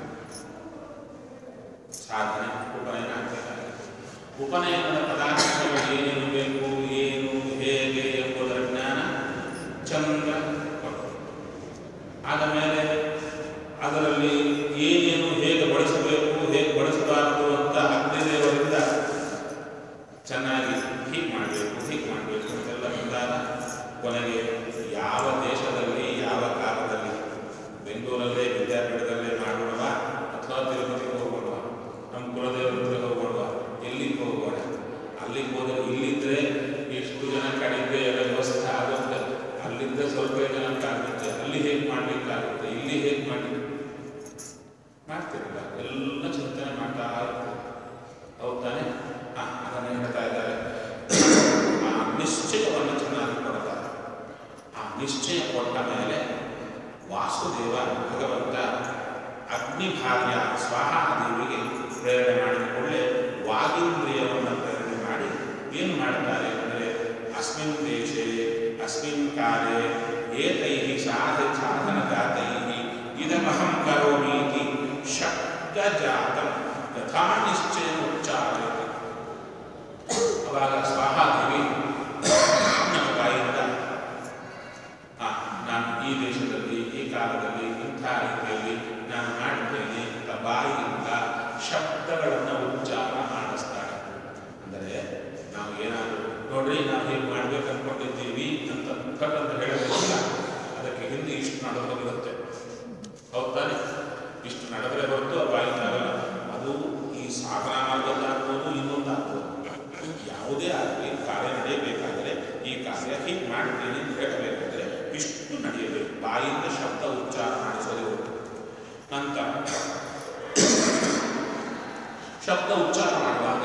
ಸಾಧನೆ ಉಪನಯನ ಆಗಬೇಕಾಗಿತ್ತು ಉಪನಯನದ ಪದಾರ್ಥಗಳು ಏನೇನು ಬೇಕು ಏನು ಹೇಗೆ ಎಂಬುದರ ಜ್ಞಾನ ಚಂದ ಕೊಟ್ಟು ಆದ ಮೇಲೆ ಅದರಲ್ಲಿ ಏನೇನು ಹೇಗೆ ಬಳಸಬೇಕು ಹೇಗೆ ಬಳಸಬಾರದು ಅಂತ ಅಗ್ನಿದೇವರಿಂದ ಚೆನ್ನಾಗಿ ಹೀಗೆ ಮಾಡಬೇಕು ಹೀಗೆ ಮಾಡಬೇಕು ಅಂತೆಲ್ಲ ಬಂದಾಗ ಕೊನೆಗೆ ಯಾವ ದೇಶದಲ್ಲಿ ಯಾವ ಕಾಲದಲ್ಲಿ ಬೆಂಗಳೂರಲ್ಲೇ ವಿದ್ಯಾಪೀಠದಲ್ಲೇ ಮಾಡೋಣ ಅಥವಾ ತಿರುಪತಿಗೆ ಹೋಗೋಣ ನಮ್ಮ ಕುಲದೇವರ ಹತ್ರ ಹೋಗೋಣ ಎಲ್ಲಿಗೆ ಹೋಗೋಣ ಅಲ್ಲಿಗೆ ಹೋದರೆ ಇಲ್ಲಿದ್ದರೆ ಎಷ್ಟು ಜನ ಕಡಿಮೆ ಎಲ್ಲ ವ್ಯವಸ್ಥೆ ಆಗುತ್ತೆ ಅಲ್ಲಿಂದ ಸ್ವಲ್ಪ ಜನಕ್ಕೆ ಆಗುತ್ತೆ ಅಲ್ಲಿ ಹೇಗೆ ಮಾಡಲಿಕ್ಕಾಗುತ್ತೆ ಇಲ್ಲಿ ಹೇಗೆ ಮಾಡಲಿಕ್ಕೆ ಮಾಡ್ತಿರಲ್ಲ ಎಲ್ಲ ಚಿಂತನೆ ಮಾಡ್ತಾ ಇರ್ತಾರೆ ಹೌದ್ ತಾನೆ ಹಾ ಅದನ್ನು ಹೇಳ್ತಾ ಇದ್ದಾರೆ ಆ ನಿಶ್ಚಯವನ್ನು ಚೆನ್ನಾಗಿ ಕೊಡ್ತಾರೆ ಆ ನಿಶ್ಚಯ ಕೊಟ್ಟ ಮೇಲೆ ವಾಸುದೇವ ಭಗವಂತ ಅಗ್ನಿಭಾರ್ಯ ಸ್ವಾಹ ದೇವಿಗೆ ಪ್ರೇರಣೆ ಮಾಡಿದ ಕೂಡಲೇ ವಾಗೀಂದ್ರಿಯವನ್ನು ಪ್ರೇರಣೆ ಮಾಡಿ ಏನು ಮಾಡ್ತಾರೆ ಅಂದರೆ ಅಸ್ಮಿನ್ ದೇಶೆ ಅಸ್ಮಿನ್ ಕಾಲೇ ಏತೈ ಸಾಧ ಸಾಧನಜಾತೈ ಇದಮಹಂ ಕರೋಮೀತಿ ಶಬ್ದಜಾತಂ ಯಥಾ ನಿಶ್ಚಯ ಉಚ್ಚಾರಯತಿ ಅವಾಗ ಸ್ವಾಹಾದೇವಿ ನಮ್ಮ ಬಾಯಿಂದ ಆ, ನಾನು ಈ ದೇಶದಲ್ಲಿ ಈ ಕಾಲದಲ್ಲಿ ಇಂಥ ರೀತಿಯಲ್ಲಿ ನಾನು ಮಾಡಿದ್ದೇನೆ ಅಂತ ಬಾಯಿಯಿಂದ ಶಬ್ದಗಳನ್ನು ಉಚ್ಚಾರ ಮಾಡಿಸ್ತಾಳೆ ಅಂದರೆ ನಾವು ಏನಾದರೂ ನೋಡ್ರಿ ನಾವು ಹೀಗೆ ಮಾಡ್ಬೇಕು ಅನ್ಕೊಂಡಿದ್ದೀವಿ ಅಂತ ಕಟ್ ಅಂತ ಹೇಳಬೇಕಿಲ್ಲ ಅದಕ್ಕೆ ಹಿಂದೆ ಇಷ್ಟು ನಡೆದೋಗಿರುತ್ತೆ ಹೌದ್ ತಾನೆ ಇಷ್ಟು ನಡೆದ್ರೆ ಹೊರತು ಆ ಬಾಯಿಂದ ಆಗಲ್ಲ ಅದು ಈ ಸಾಧನಾ ಮಾರ್ಗದ್ದಾಗ್ಬೋದು ಇನ್ನೊಂದಾಗ್ಬೋದು ಯಾವುದೇ ಆಗಲಿ ಕಾರ್ಯ ನಡೆಯಬೇಕಾದರೆ ಈ ಕಾರ್ಯ ಹೀಗೆ ಮಾಡ್ತೀನಿ ಅಂತ ಹೇಳಬೇಕಾದ್ರೆ ಇಷ್ಟು ನಡೆಯಬೇಕು ಬಾಯಿಂದ ಶಬ್ದ ಉಚ್ಚಾರ ಮಾಡಿಸೋದೇ ಹೊರತು ನಂತರ ಶಬ್ದ ಉಚ್ಚಾರ ಮಾಡುವಾಗ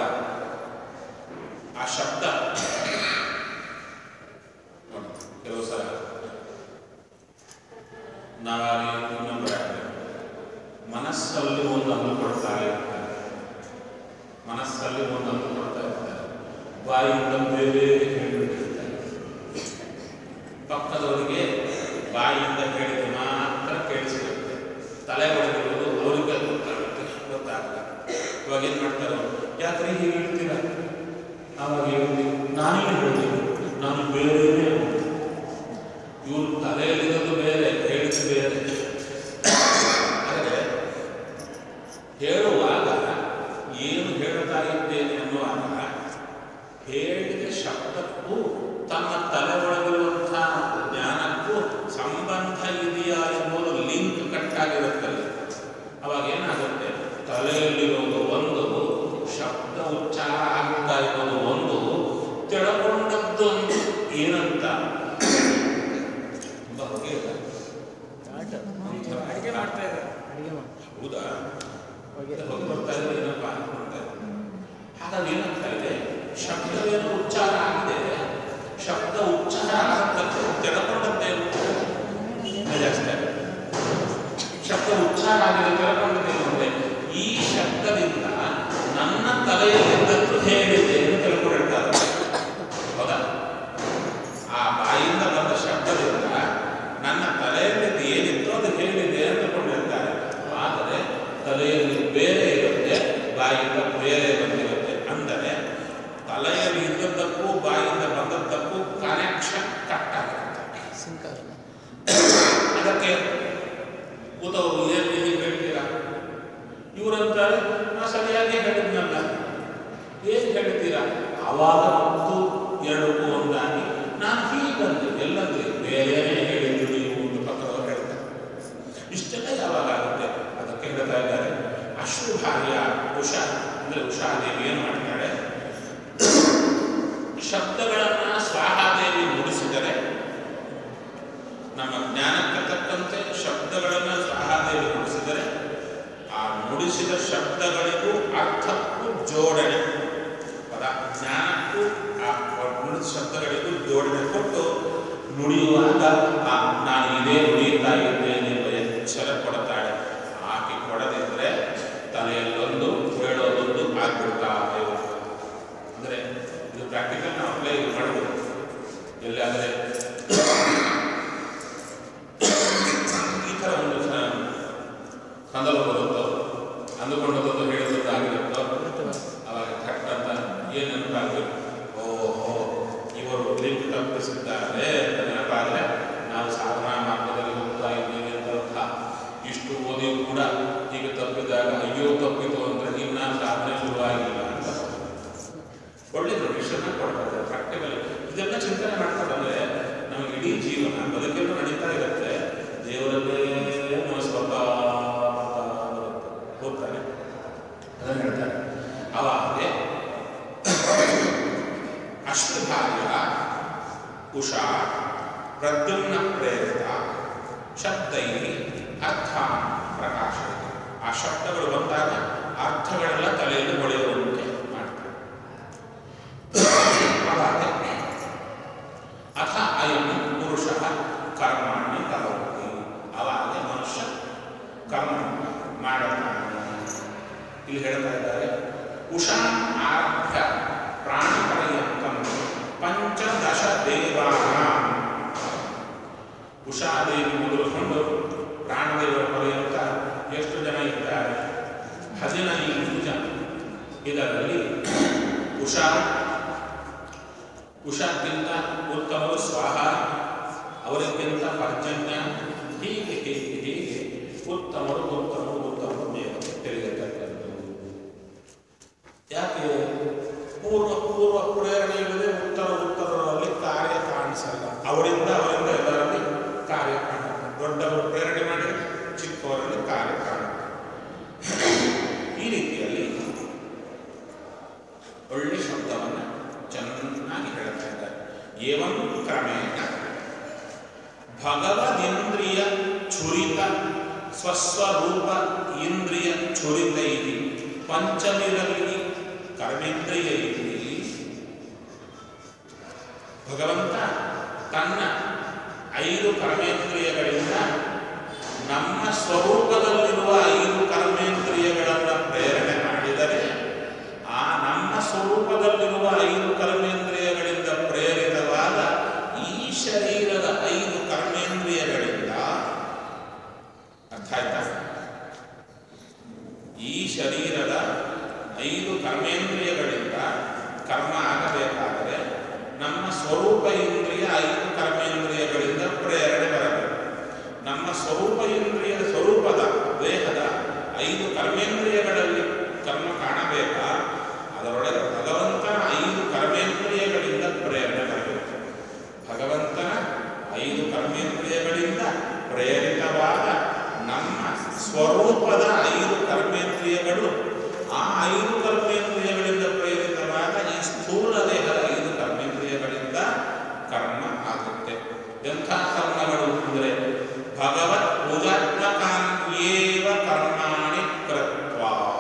ಆ ಶಬ್ದ ನೋಡಿ ಕೆಲವು ಸಲ ನಾವಾಗಿ ಇನ್ನೊಬ್ಬರ ಮನಸ್ಸಲ್ಲಿ ಒಂದು ಅಂದು ಕೊಡ್ತಾ ಇರ್ತಾರೆ ಮನಸ್ಸಲ್ಲಿ ಒಂದು ಅಂದು ಕೊಡ್ತಾ ಇರ್ತಾರೆ ಬಾಯಿಂದ ಬೇರೆ ಹೇಳಿಬಿಟ್ಟಿರ್ತಾರೆ ಪಕ್ಕದವರಿಗೆ ಬಾಯಿಯಿಂದ ಹೇಳಿದ ಮಾತ್ರ ಕೇಳಿಸ್ಬೇಕು ತಲೆ ಹೊಡೆದಿರೋದು ಅವರಿಗೆ ಗೊತ್ತಾಗುತ್ತೆ ಗೊತ್ತಾಗಲ್ಲ ಇವಾಗ ಏನು ಮಾಡ್ತಾರೆ ಅವ್ರು? ಯಾಕ್ರಿ ಹೀಗೆ ಹೇಳ್ತೀರಾ ಆವಾಗ ಹೇಳಿದ್ವಿ ನಾನೇನು ಹೇಳಿದೆ ನಾನು ಬೇರೆಯೇ ಇವರು ತಲೆಯಲ್ಲಿರೋದು ಬೇರೆ ಹೇಳಿದ್ದು ಬೇರೆ ಆದರೆ ಹೇಳುವಾಗ ಏನು ಹೇಳ್ತಾ ಇದ್ದೇನೆ ಅನ್ನುವಾಗ ಹೇಳಿದ ಶಬ್ದಕ್ಕೂ ತಮ್ಮ ತಲೆ ಒಳಗಿರುವಂತಹ ಜ್ಞಾನಕ್ಕೂ ಸಂಬಂಧ ಇದೆಯಾ ಎಂಬುದು ಲಿಂಕ್ ಕಟ್ಟಾಗಿರುತ್ತಲ್ಲ ಅವಾಗ ಏನಾಗುತ್ತೆ ತಲೆಯಲ್ಲಿರೋದು ಒಂದು ಶಬ್ದ ಉಚ್ಚಾರ ಆಗ್ತಾ ಇರೋದು ಒಂದು ತಿಳ್ಕೊಂಡದ್ದು ಒಂದು ಏನಂತ ತುಂಬಾ ಹೊಗೆ ಇದೆ. ಅಡಿಗೆ ಮಾಡ್ತಾ ಇದ್ದಾರೆ ಹೌದಾ ಹೊಗೆ ಬರ್ತಾ ಇದೆ ಏನಪ್ಪ ಅನ್ಕೊಂಡೆ. ಹಾಗಾಗಿ ಏನಾಗ್ತಾ ಇದೆ ಶಬ್ದವೇನು ಉಚ್ಚಾರ ಆಗಿದೆ ಶಬ್ದ ಉಚ್ಚಾರ ಆಗತ್ತಂತೆ ತಿಳ್ಕೊಂಡಂತೆ ಜಾಸ್ತಿ ಆಗುತ್ತೆ. ಶಬ್ದ ಉಚ್ಚಾರ ಆಗಿದೆ ತಿಳ್ಕೊಂಡಂತೆ ಅಂದ್ರೆ ಈ ಶಬ್ದದಿಂದ ನನ್ನ ತಲೆಯಲ್ಲಿದ್ದದ್ದು ಹೇಳಿದೆ ಎಂದು ತಿಳ್ಕೊಂಡಿರ್ತಾರೆ ಹೌದಾ ಆ ಬಾಯಿಂದ ಬಂದ ಶಬ್ದದಿಂದ ನನ್ನ ತಲೆಯಲ್ಲಿ ಏನಿತ್ತು ಅದು ಹೇಳಿದೆ ಅಂದುಕೊಂಡಿರ್ತಾರೆ ಆದರೆ ತಲೆಯಲ್ಲಿ ಬೇರೆ ಇರುತ್ತೆ ಬಾಯಿಂದ ಬೇರೆ ಬಂದಿರುತ್ತೆ ಅಂದರೆ ತಲೆಯಲ್ಲಿ ಇದ್ದದ್ದಕ್ಕೂ ಬಾಯಿಂದ ಬಂದದ್ದಕ್ಕೂ ಕನೆಕ್ಷನ್ ಕಟ್ ಆಗಿರುತ್ತೆ ಸಿಂಕ್ ಆಗಲ್ಲ ಅದಕ್ಕೆ ಕೂತವರು ಏನು ಹೀಗೆ ಹೇಳ್ತೀರಾ ಇವರಂತಾರೆ ನಾ ಸರಿಯಾಗಿ ಹೇಳಿದ್ನಲ್ಲ ಏನು ಹೇಳ್ತೀರಾ ಆವಾಗ ಮತ್ತು ಎರಡಕ್ಕೂ ಒಂದಾಗಿ ನಾನು ಹೀಗಂದೆ ಎಲ್ಲಂದ್ರೆ ಬೇರೆನೇ ಹೇಳಿದ್ದು ನೀವು ಒಂದು ಪಕ್ಕದವರು ಹೇಳ್ತಾರೆ ಇಷ್ಟೆಲ್ಲ ಯಾವಾಗ ಆಗುತ್ತೆ ಅದಕ್ಕೆ ಹೇಳ್ತಾ ಇದ್ದಾರೆ ಅಶ್ರುಭಾರ್ಯ ಉಷಾ ಅಂದ್ರೆ ಉಷಾದೇವಿ ಏನು ಮಾಡ್ತಾಳೆ ಶಬ್ದಗಳನ್ನ ಸ್ವಾಹಾದೇವಿ ನುಡಿಸಿದರೆ ನಮ್ಮ ಜ್ಞಾನಕ್ಕೆ ತಕ್ಕಂತೆ ಶಬ್ದಗಳನ್ನು ಸ್ವಾಹಾದೇವಿ ನುಡಿಸಿದರೆ ಆ ನುಡಿಸಿದ ಶಬ್ದಗಳಿಗೂ ಅರ್ಥಕ್ಕೂ ಜೋಡಣೆ ಪದ ಜ್ಞಾನಕ್ಕೂ ಆ ನುಡಿದ ಶಬ್ದಗಳಿಗೂ ಜೋಡಣೆ ಕೊಟ್ಟು ನುಡಿಯುವಾಗ ಆ ನಾನು ಇದೇ ನುಡಿಯುತ್ತಾ ಇದ್ದೇನೆ ಎಂಬ ಎಚ್ಚರ ಕೊಡ್ತಾಳೆ ಆಕೆ ಕೊಡದಿದ್ರೆ ತಲೆಯಲ್ಲೊಂದು ಹೇಳೋದೊಂದು ಆಗ್ಬಿಡ್ತಾ ಇರುತ್ತೆ ಅಂದರೆ ಇದು ಪ್ರಾಕ್ಟಿಕಲ್ ನಾವು ಅಪ್ಲೈ ಮಾಡ್ಬೋದು ಎಲ್ಲಾದರೆ ಈ ಥರ ಒಂದು ಸ- ಸಂದರ್ಭ ಬರುತ್ತೋ ಅಂದುಕೊಂಡದ್ದು ಹೇಳಿದ್ದು ಆಗಿರುತ್ತೋ ಅವಾಗ ಥಟ್ ಅಂತ ಏನು ನೆನಪಾಗಬೇಕು ಓಹೋ ಇವರು ಲಿಂಕ್ ತಪ್ಪಿಸಿದ್ದಾರೆ ಅಂತ ನೆನಪಾದರೆ ನಾವು ಸಾಧನಾ ಮಾರ್ಗದಲ್ಲಿ ಹೋಗ್ತಾ ಇದ್ದೀವಿ ಅಂತ ಅರ್ಥ ಇಷ್ಟು ಓದಿ ಕೂಡ ಈಗ ತಪ್ಪಿದಾಗ ಅಯ್ಯೋ ತಪ್ಪಿತು ಅಂದರೆ ಇನ್ನ ಸಾಧನೆ ಶುರುವಾಗಿಲ್ಲ ಅಂತ ಒಳ್ಳೆಯದು ವಿಷಯನ ಕೊಡ್ತಾರೆ ಪ್ರಾಕ್ಟಿಕಲ್ ಇದೆಲ್ಲ ಚಿಂತನೆ ಮಾಡ್ತಾ ಬಂದರೆ ನಮಗೆ ಇಡೀ ಜೀವನ ಬದುಕೆಲ್ಲ ನಡೀತಾ ಇರುತ್ತೆ ದೇವರಲ್ಲೇ ಮನಸ್ಸು ಹೋಗ್ತಾನೆ ಅದನ್ನು ಹೇಳ್ತಾರೆ ಅವಾಗೆ ಅಷ್ಟಭಾರ್ಯ ಉಷಾ ಪ್ರದ್ಯುಮ್ನ ಪ್ರೇರಿತ ಶಬ್ದೈ ಅರ್ಥ ಪ್ರಕಾಶ ಆ ಶಬ್ದಗಳು ಬಂದಾಗ ಅರ್ಥಗಳೆಲ್ಲ ತಲೆಯಲ್ಲಿ ಹೊಳೆಯುವಂತೆ ಮಾಡ್ತಾರೆ ಅವಾಗ ಅಥ ಅಯಂ ಪುರುಷ ಕರ್ಮಾಣಿ ಕರೋತಿ ಅವಾಗ ಮನುಷ್ಯ ಕರ್ಮ ಮಾಡುತ್ತಾನೆ ಇಲ್ಲಿ ಹೇಳ್ತಾ ಇದ್ದಾರೆ ಉಷಾ ಆರಭ್ಯ ಪ್ರಾಣಿ ಪರ್ಯಂತಂ ಪಂಚದಶ ದೇವಾನ ಉಷಾದೇವಿ ಮೊದಲುಕೊಂಡು ಪ್ರಾಣದೇವರ ಪರ್ಯಂತ ಎಷ್ಟು ಜನ ಇದ್ದಾರೆ ಹದಿನೈದು ಜನ ಇದರಲ್ಲಿ ಉಷಾ ಉಷಾಕ್ಕಿಂತ ಉತ್ತಮರು ಸ್ವಾಹ ಅವರಿಗಿಂತ ಪರ್ಜನ್ಯ ಹೀಗೆ ಹೀಗೆ ಹೀಗೆ ಉತ್ತಮರು ಉತ್ತಮರು ಉತ್ತಮರು ಮೇಲೆ ತಿಳಿಯತಕ್ಕದ್ದು ಯಾಕೆ ಪೂರ್ವ ಪೂರ್ವ ಪ್ರೇರಣೆ ಇಲ್ಲದೆ ಉತ್ತರ ಉತ್ತರರಲ್ಲಿ ಕಾರ್ಯ ಕಾಣಿಸಲ್ಲ ಅವರಿಂದ ಅವರಿಂದ ಎಲ್ಲರಲ್ಲಿ ಕಾರ್ಯ ಕಾಣುತ್ತೆ ದೊಡ್ಡವರು ಪ್ರೇರಣೆ ಮಾಡಿ ಚಿಕ್ಕವರಲ್ಲಿ ಕಾರ್ಯ ಕಾಣುತ್ತೆ ಈ ರೀತಿಯಲ್ಲಿ ಒಳ್ಳೆ ಶಬ್ದವನ್ನು ಚೆನ್ನಾಗಿ ಹೇಳ್ತಾ ಇದ್ದಾರೆ ಏವಂ ಕ್ರಮೇಣ ಭಗವದಿಂದ್ರಿಯ ಛುರಿತ ಸ್ವಸ್ವರೂಪ ಇಂದ್ರಿಯ ಛುರಿತೈ ಪಂಚಮಿರಲಿ ಕರ್ಮೇಂದ್ರಿಯೈ ಭಗವಂತ ತನ್ನ ಐದು ಕರ್ಮೇಂದ್ರಿಯಗಳಿಂದ ನಮ್ಮ ಸ್ವರೂಪದಲ್ಲಿರುವ ಐದು ಕರ್ಮೇಂದ್ರಿಯಗಳನ್ನು ಪ್ರೇರಣೆ ಮಾಡಿದರೆ ಆ ನಮ್ಮ ಸ್ವರೂಪದಲ್ಲಿರುವ ಐದು ಕರ್ಮೇಂದ್ರಿಯಗಳಿಂದ ಪ್ರೇರಿತವಾದ ಈ ಶರೀರದ ಐದು ಕರ್ಮೇಂದ್ರಿಯಗಳಿಂದ ಅರ್ಥ ಆಯ್ತಾ ಈ ಶರೀರದ ಐದು ಕರ್ಮೇಂದ್ರಿಯಗಳಿಂದ ಕರ್ಮ ಆಗಬೇಕಾದರೆ ನಮ್ಮ ಸ್ವರೂಪ ಇಂದ್ರಿಯ ಐದು ಕರ್ಮೇಂದ್ರಿಯಗಳಿಂದ ಪ್ರೇರಣೆ ಬರಬೇಕು ನಮ್ಮ ಸ್ವರೂಪ ಇಂದ್ರಿಯ ಸ್ವರೂಪದ ದೇಹದ ಐದು ಕರ್ಮೇಂದ್ರಿಯಗಳಲ್ಲಿ ಕರ್ಮ ಕಾಣಬೇಕಾ ಅದರೊಳಗೆ ಭಗವಂತನ ಐದು ಕರ್ಮೇಂದ್ರಿಯಗಳಿಂದ ಪ್ರೇರಣೆ ಬರಬೇಕು ಭಗವಂತನ ಐದು ಕರ್ಮೇಂದ್ರಿಯಗಳಿಂದ ಪ್ರೇರಿತವಾದ ನಮ್ಮ ಸ್ವರೂಪದ ಐದು ಕರ್ಮೇಂದ್ರಿಯಗಳು ಆ ಐದು ಕರ್ಮೇಂದ್ರಿಯಗಳಿಂದ ಪ್ರೇರಿತವಾದ ಈ ಸ್ಥೂಲ ದೇಹದ ಐದು ಕರ್ಮೇಂದ್ರಿಯಗಳಿಂದ ಕರ್ಮ ಆಗುತ್ತೆ ಎಂಥ ಕರ್ಮಗಳು ಅಂದರೆ ಭಗವತ್ ಪೂಜಾತ್ಮಕಾನ್ಯೇವ ಕರ್ಮಾಣಿ ಕೃತ್ವ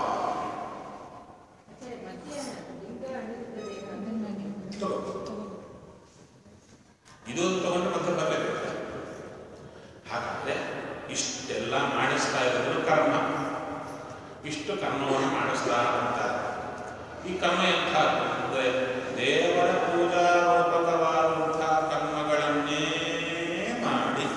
ತಗೋ. ಇದು ತಗೊಂಡು ಮತ್ತೆ ಬರಬೇಕು ಹಾಗಾದ್ರೆ ಇಷ್ಟೆಲ್ಲ ಮಾಡಿಸ್ತಾ ಇರೋದು ಕರ್ಮ ಇಷ್ಟು ಕರ್ಮವನ್ನು ಮಾಡಿಸ್ತಾ ಅಂತಾರೆ ಈ ಕರ್ಮ ಎಂಥ ಅಂದರೆ ದೇವರ ಪೂಜಾರೂಪಕವಾದಂತಹ ಕರ್ಮಗಳನ್ನೇ ಮಾಡಿ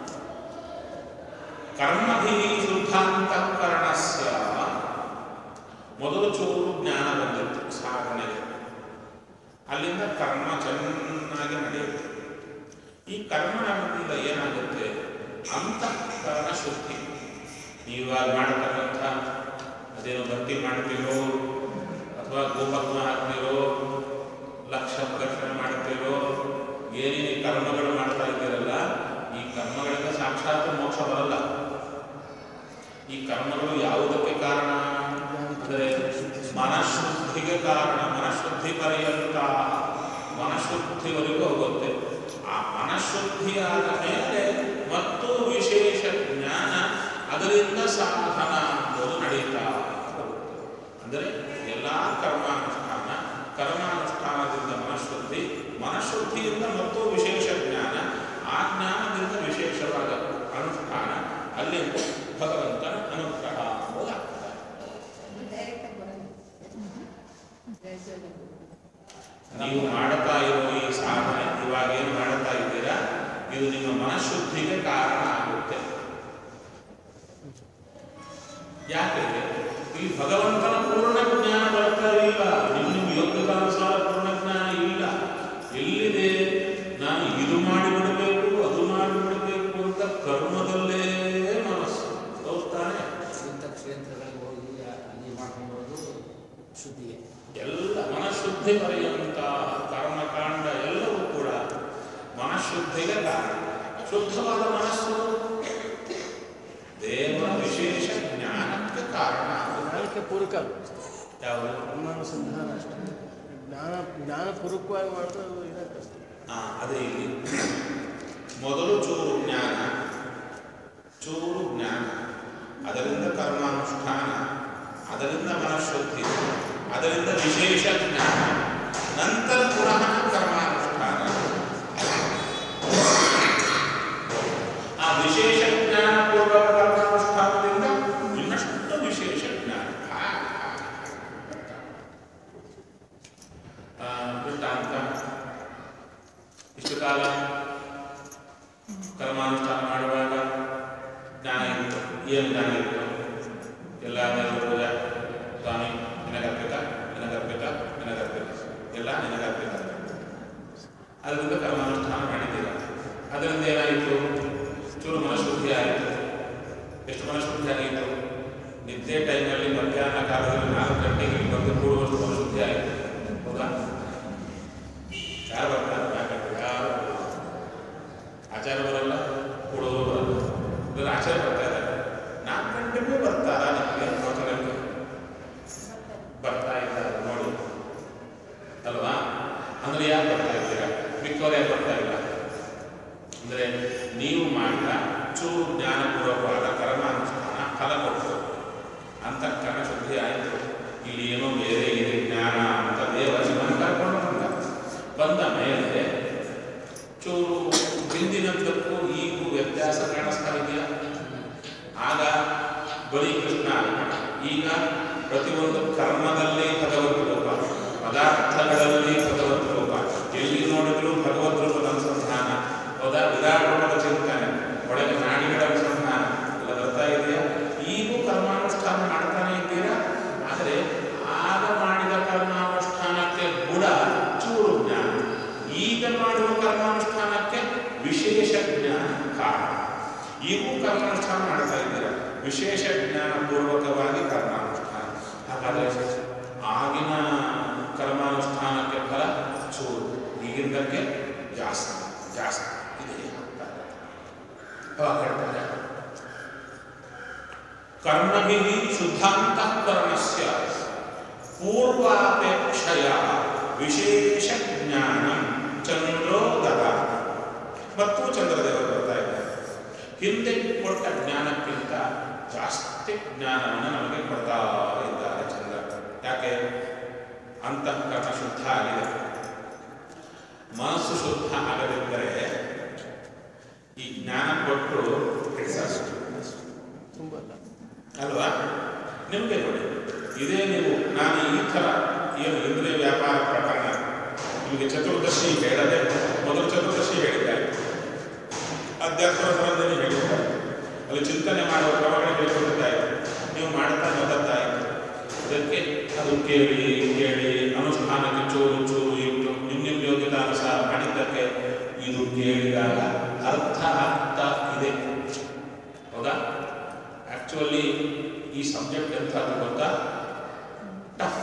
ಕರ್ಮಭಿ ಶುದ್ಧಾಂತಃಕರಣಸ್ಯ ಮೊದಲು ಚೂರು ಜ್ಞಾನ ಬಂದಿತ್ತು ಸಾಧನೆಗೆ ಅಲ್ಲಿಂದ ಕರ್ಮ ಚೆನ್ನಾಗಿ ನಡೆಯುತ್ತೆ ಈ ಕರ್ಮದಿಂದ ಏನಾಗುತ್ತೆ ಅಂತಃಕರಣ ಶುದ್ಧಿ ನೀವಾಗ ಮಾಡತಕ್ಕಂಥ ಅದೇನೋ ಭಕ್ತಿ ಮಾಡ್ತೀರೋ ಅಥವಾ ಗೋಪತ್ಮ ಹಾಕ್ತಿರೋ ಲಕ್ಷ ಪ್ರದಕ್ಷಿಣೆ ಮಾಡ್ತಿರೋ ಏನೇನು ಕರ್ಮಗಳು ಮಾಡ್ತಾ ಇದ್ದೀರಲ್ಲ ಈ ಕರ್ಮಗಳಿಂದ ಸಾಕ್ಷಾತ್ ಮೋಕ್ಷ ಬರಲ್ಲ ಈ ಕರ್ಮಗಳು ಯಾವುದಕ್ಕೆ ಕಾರಣ ಅಂದರೆ ಮನಃಶುದ್ಧಿಗೆ ಕಾರಣ ಮನಃಶುದ್ಧಿ ಪರ್ಯಂತ ಮನಃಶುದ್ಧಿವರೆಗೂ ಹೋಗುತ್ತೆ ಆ ಮನಃಶುದ್ಧಿಯಾದ ಮೇಲೆ ಮತ್ತು ವಿಶೇಷ ಜ್ಞಾನ ಅದರಿಂದ ಸಾಧನ ಅನ್ನೋದು ನಡೀತಾ ಹೋಗುತ್ತೆ ಅಂದರೆ ಎಲ್ಲ ಕರ್ಮಾನುಷ್ಠಾನ ಕರ್ಮಾನುಷ್ಠಾನದಿಂದ ಮನಃಶುದ್ಧಿ ಮನಃಶುದ್ಧಿಯಿಂದ ಮತ್ತು ವಿಶೇಷ ಜ್ಞಾನ ಆ ಜ್ಞಾನದಿಂದ ವಿಶೇಷವಾದ ಅನುಷ್ಠಾನ ಅಲ್ಲಿ ಭಗವಂತನ ಅನುಗ್ರಹ ಎಂಬುದಾಗ್ತದೆ ನೀವು ಮಾಡುತ್ತಾ ಇರೋ ಈ ಸಾಧನೆ ಇವಾಗ ಏನು ಮಾಡುತ್ತಾ ಇದ್ದೀರಾ ಇದು ನಿಮ್ಮ ಮನಃಶುದ್ಧಿಗೆ ಕಾರಣ ಆಗುತ್ತೆ ಯಾಕೆ ಈ ಭಗವಂತನ ಪೂರ್ಣ ಜ್ಞಾನ ಬರ್ತಾ ಇಲ್ಲ ನಿಮ್ಮ ನಿಮ್ಮ ಯೋಗ್ಯತಾನುಸಾರ ಪೂರ್ಣ ಜ್ಞಾನ ಇಲ್ಲ ಎಲ್ಲಿದೆ ನಾನು ಇದು ಮಾಡಿಬಿಡಬೇಕು ಅದು ಮಾಡಿಬಿಡಬೇಕು ಅಂತ ಕರ್ಮದಲ್ಲೇ ಮನಸ್ಸು ಹೌದ್ ತಾನೇ ಇಂಥ ಕ್ಷೇತ್ರಗಳಿಗೆ ಹೋಗಿ ಅಲ್ಲಿ ಮಾಡ್ಕೊಂಡ್ಬರೋದು ಶುದ್ಧಿಗೆ ಎಲ್ಲ ಮನಃಶುದ್ಧಿ ಪರ್ಯಂತ ಕರ್ಮಕಾಂಡ ಎಲ್ಲವೂ ಕೂಡ ಮನಃಶುದ್ಧಿಗೆ ಕಾರಣ ಶುದ್ಧವಾದ ಮನಸ್ಸು ದೇವರ ವಿಶೇಷ ಜ್ಞಾನಕ್ಕೆ ಕಾರಣ ಆಗುತ್ತೆ ಜ್ಞಾನಕ್ಕೆ ಪೂರಕ ಯಾವುದು ಕರ್ಮಾನುಸಂಧಾನ ಅಷ್ಟೇ ಜ್ಞಾನ ಜ್ಞಾನ ಪೂರಕವಾಗಿ ಮಾಡಿದ್ರೆ ಅದು ಇದಾಗ್ತದೆ ಆ, ಅದೇ ಇಲ್ಲಿ ಮೊದಲು ಚೂರು ಜ್ಞಾನ ಚೂರು ಜ್ಞಾನ ಅದರಿಂದ ಕರ್ಮಾನುಷ್ಠಾನ ಅದರಿಂದ ಮನಃಶುದ್ಧಿ ಅದರಿಂದ ವಿಶೇಷ ಜ್ಞಾನ ನಂತರ ಪುನಃ ಕರ್ಮಾನುಷ್ಠಾನ ಆ ವಿಶೇಷ ಜ್ಞಾನ ಪೂರ್ವಕ ಕರ್ಮಾನುಷ್ಠಾನದಿಂದ ಇನ್ನಷ್ಟು ವಿಶೇಷ ಜ್ಞಾನ ಹಾಗೆ, ಹಾಗೆ. ಆ, ದೃಷ್ಟಾಂತ ಇಷ್ಟು ಕಾಲ ಕರ್ಮಾನುಷ್ಠಾನ ಮಾಡುವಾಗ ಜ್ಞಾನ ಇತ್ತು ಏನು ಜ್ಞಾನ ಇತ್ತು ಎಲ್ಲ ದೇವರ ಪೂಜೆ ಸ್ವಾಮಿ ನಿನಗರ್ಪಿತ ನಿನಗರ್ಪಿತ ನಿನಗರ್ಪಿತ ಎಲ್ಲ ನಿನಗರ್ಪಿತ ಅದರಿಂದ ಕರ್ಮಾನುಷ್ಠಾನ ಮಾಡಿದ್ದೀರ ಅದರಿಂದ ಏನಾಯಿತು ಚೂರು ಮನಃಶುದ್ಧಿ ಆಯಿತು ಎಷ್ಟು ಮನಃಶುದ್ಧಿ ಆಗಿತ್ತು ನಿದ್ದೆ ಟೈಮಲ್ಲಿ ಮಧ್ಯಾಹ್ನ ಕಾಲದಲ್ಲಿ ನಾಲ್ಕು ಗಂಟೆಗೆ ಇಲ್ಲಿ ಬಂದು ಕೂಡುವಷ್ಟು ಮನಃಶುದ್ಧಿ ಆಯಿತು ಹೌದಾ ಯಾರು ಬರ್ತಾರೆ ಯಾಕಂದ್ರೆ ಯಾರು ಬರಲ್ಲ. ಆಚಾರ ಬರಲ್ಲ ಕೂಡೋರು ಬರಲ್ಲ ಇವರು ಆಚಾರ ಬರ್ತಾ ಇದ್ದಾರೆ ನಾಲ್ಕು ಗಂಟೆಗೂ ಬರ್ತಾರಾ ನಿಮಗೆ ಪ್ರವಚನಕ್ಕೆ ಬರ್ತಾ ಇದ್ದಾರೆ ನೋಡಿ ಅಲ್ವಾ ಅಂದ್ರೆ ಯಾಕೆ ಬರ್ತಾ ಇದ್ದೀರಾ ಮಿಕ್ಕವ್ರು ಯಾಕೆ ಬರ್ತಾ ಇಲ್ಲ ಅಂದರೆ ನೀವು ಮಾಡಿದ ಚೂರು ಜ್ಞಾನಪೂರ್ವಕವಾದ ಕರ್ಮಾನುಷ್ಠಾನ ಫಲ ಕೊಟ್ಟು ಅಂತಃಕರಣ ಶುದ್ಧಿ ಆಯಿತು ಇಲ್ಲಿ ಏನೋ ಬೇರೆ ಇದೆ ಜ್ಞಾನ ಅಂತ ದೇವ ಶಿವನ ಕರ್ಕೊಂಡು ಬಂದ ಬಂದ ಮೇಲೆ ಚೂರು ಹಿಂದಿನದ್ದಕ್ಕೂ ಈಗೂ ವ್ಯತ್ಯಾಸ ಕಾಣಿಸ್ತಾ ಇದೆಯಾ ಆಗ ಬರೀ ಕೃಷ್ಣ ಅಲ್ಲ. ಈಗ ಪ್ರತಿಯೊಂದು ಕರ್ಮದಲ್ಲಿ ಭಗವದ್ ರೂಪ ಪದಾರ್ಥಗಳಲ್ಲಿ ಭಗವದ್ ರೂಪ ಎಲ್ಲಿ ನೋಡಿದ್ರು ಭಗವದ್ ರೂಪದ ಅನುಸಂಧಾನ ಹೌದಾ ವಿರಾಟ್ ರೂಪದ ಚಿಂತನೆ ಒಳಗೆ ನಾಡಿಗಳ ಅನುಸಂಧಾನ ಎಲ್ಲ ಬರ್ತಾ ಇದೆಯಾ ಈಗೂ ಕರ್ಮಾನುಷ್ಠಾನ ಮಾಡ್ತಾನೆ ಇದ್ದೀರಾ ಆದರೆ ಆಗ ಮಾಡಿದ ಕರ್ಮಾನುಷ್ಠಾನಕ್ಕೆ ಬುಡ ಈಗೂ ಕರ್ಮಾನುಷ್ಠಾನ ಮಾಡ್ತಾ ಇದ್ದೀರ ವಿಶೇಷ ಜ್ಞಾನಪೂರ್ವಕವಾಗಿ ಕರ್ಮಾನುಷ್ಠಾನ ಹಾಗಾದರೆ ಆಗಿನ ಕರ್ಮಾನುಷ್ಠಾನಕ್ಕೆ ಫಲ ಚೂರು ಈಗಿಂದಕ್ಕೆ ಜಾಸ್ತಿ ಜಾಸ್ತಿ ಇದೆ ಅಂತ ಅವಾಗ ಹೇಳ್ತಾರೆ ಕರ್ಮಭಿ ಶುದ್ಧಾಂತಃಕರಣಸ್ಯ ಪೂರ್ವಾಪೇಕ್ಷೆಯ ವಿಶೇಷ ಜ್ಞಾನ ಚಂದ್ರೋ ದದ ಮತ್ತು ಚಂದ್ರದೇವರು ಬರ್ತಾ ಇದ್ದಾರೆ ಹಿಂದೆ ಕೊಟ್ಟ ಜ್ಞಾನಕ್ಕಿಂತ ಜಾಸ್ತಿ ಜ್ಞಾನವನ್ನು ನಮಗೆ ಕೊಡ್ತಾ ಇದ್ದಾರೆ ಚಂದ್ರ ಯಾಕೆ ಅಂತಃಕರಣ ಶುದ್ಧ ಆಗಿದೆ ಮನಸ್ಸು ಶುದ್ಧ ಆಗದಿದ್ದರೆ ಈ ಜ್ಞಾನ ಕೊಟ್ಟು ಹಿಡಿಸಷ್ಟು ತುಂಬ ಅಲ್ಲ ಅಲ್ವಾ ನಿಮಗೆ ನೋಡಿ ಇದೇ ನೀವು ನಾನು ಈ ಥರ ಏನು ಇಂದ್ರಿಯ ವ್ಯಾಪಾರ ಪ್ರಕರಣ ನಿಮಗೆ ಚತುರ್ದಶಿ ಹೇಳದೆ ಮೊದಲು ಚತುರ್ದಶಿ ಹೇಳಿದ್ದಾರೆ ಅಧ್ಯಾತ್ಮ ಸಂಬಂಧನೇ ಹೇಳಿದ್ದಾರೆ ಅಲ್ಲಿ ಚಿಂತನೆ ಮಾಡುವ ಕ್ರಮಗಳು ಹೇಳಿಕೊಡ್ತಾ ಇದ್ದಾರೆ ನೀವು ಮಾಡ್ತಾ ಮೊದಲ್ತಾ ಇದ್ದಾರೆ ಅದಕ್ಕೆ ಅದು ಕೇಳಿ ಕೇಳಿ ಅನುಷ್ಠಾನಕ್ಕೆ ಚೂರು ಚೂರು ಇಟ್ಟು ನಿಮ್ಮ ನಿಮ್ಮ ಯೋಗ್ಯತಾನುಸಾರ ಮಾಡಿದ್ದಕ್ಕೆ ಇದು ಕೇಳಿದಾಗ ಅರ್ಥ ಆಗ್ತಾ ಇದೆ ಹೌದಾ ಆಕ್ಚುಲಿ ಈ ಸಬ್ಜೆಕ್ಟ್ ಎಂಥದ್ದು ಗೊತ್ತಾ ಟಫ್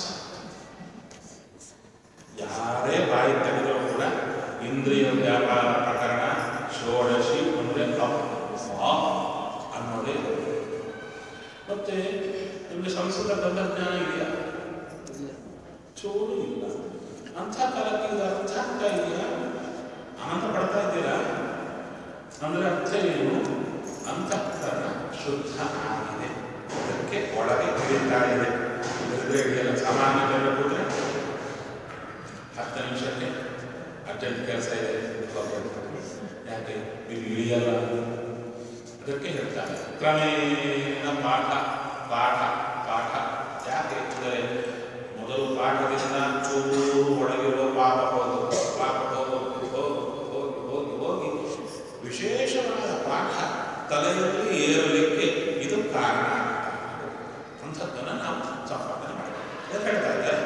ಯಾರೇ ಬಾಯಿ ತೆಗೆದರೂ ಕೂಡ ಇಂದ್ರಿಯ ವ್ಯಾಪಾರ ಪ್ರಕರಣ ಷೋಡಶಿ ಅಂದರೆ ಅಪ್ ಆ ಅನ್ನೋದೇ ಇದೆ. ಮತ್ತೆ ನಿಮಗೆ ಸಂಸ್ಕೃತ ತಂತ್ರಜ್ಞಾನ ಇದೆಯಾ ಇಲ್ಲ ಚೂರು ಇಲ್ಲ ಅಂಥ ಕಾಲಕ್ಕೆ ಇದು ಅರ್ಥ ಆಗ್ತಾ ಇದೆಯಾ ಆನಂದ ಪಡ್ತಾ ಇದ್ದೀರಾ ಅಂದ್ರೆ ಅರ್ಥ ಏನು ಅಂತಃಕರಣ ಶುದ್ಧ ಆಗಿದೆ ಅದಕ್ಕೆ ಒಳಗೆ ಹಿಡಿತಾ ಇದೆ ಇಲ್ಲದ್ರೆ ಹಿಡಿಯಲ್ಲ ಸಾಮಾನ್ಯ ಜನರು ಕೂತ್ರೆ ಹತ್ತು ನಿಮಿಷಕ್ಕೆ ಅರ್ಜೆಂಟ್ ಕೆಲಸ ಇದೆ ಹೋಗ್ಬೇಕು. ಯಾಕೆ ಇದು ಇಳಿಯಲ್ಲ ಅದಕ್ಕೆ ಹೇಳ್ತಾರೆ ಕ್ರಮೇಣ ಪಾಠ ಪಾಠ ಪಾಠ ಯಾಕೆ ಅಂದರೆ ಮೊದಲು ಪಾಠದಿಂದ ಚೂರು ಒಳಗಿರುವ ಪಾಪ ಹೋದು ಪಾಪ ಹೋಗಿ ಹೋಗಿ ಹೋಗಿ ಹೋಗಿ ಹೋಗಿ ವಿಶೇಷವಾದ ಪಾಠ ತಲೆಯಲ್ಲಿ ಏರಲಿಕ್ಕೆ ಇದು ಕಾರಣ ಅಂಥದ್ದನ್ನು ನಾವು ಸಂಪಾದನೆ ಮಾಡಬೇಕು ಅಂತ ಹೇಳ್ತಾ ಇದ್ದಾರೆ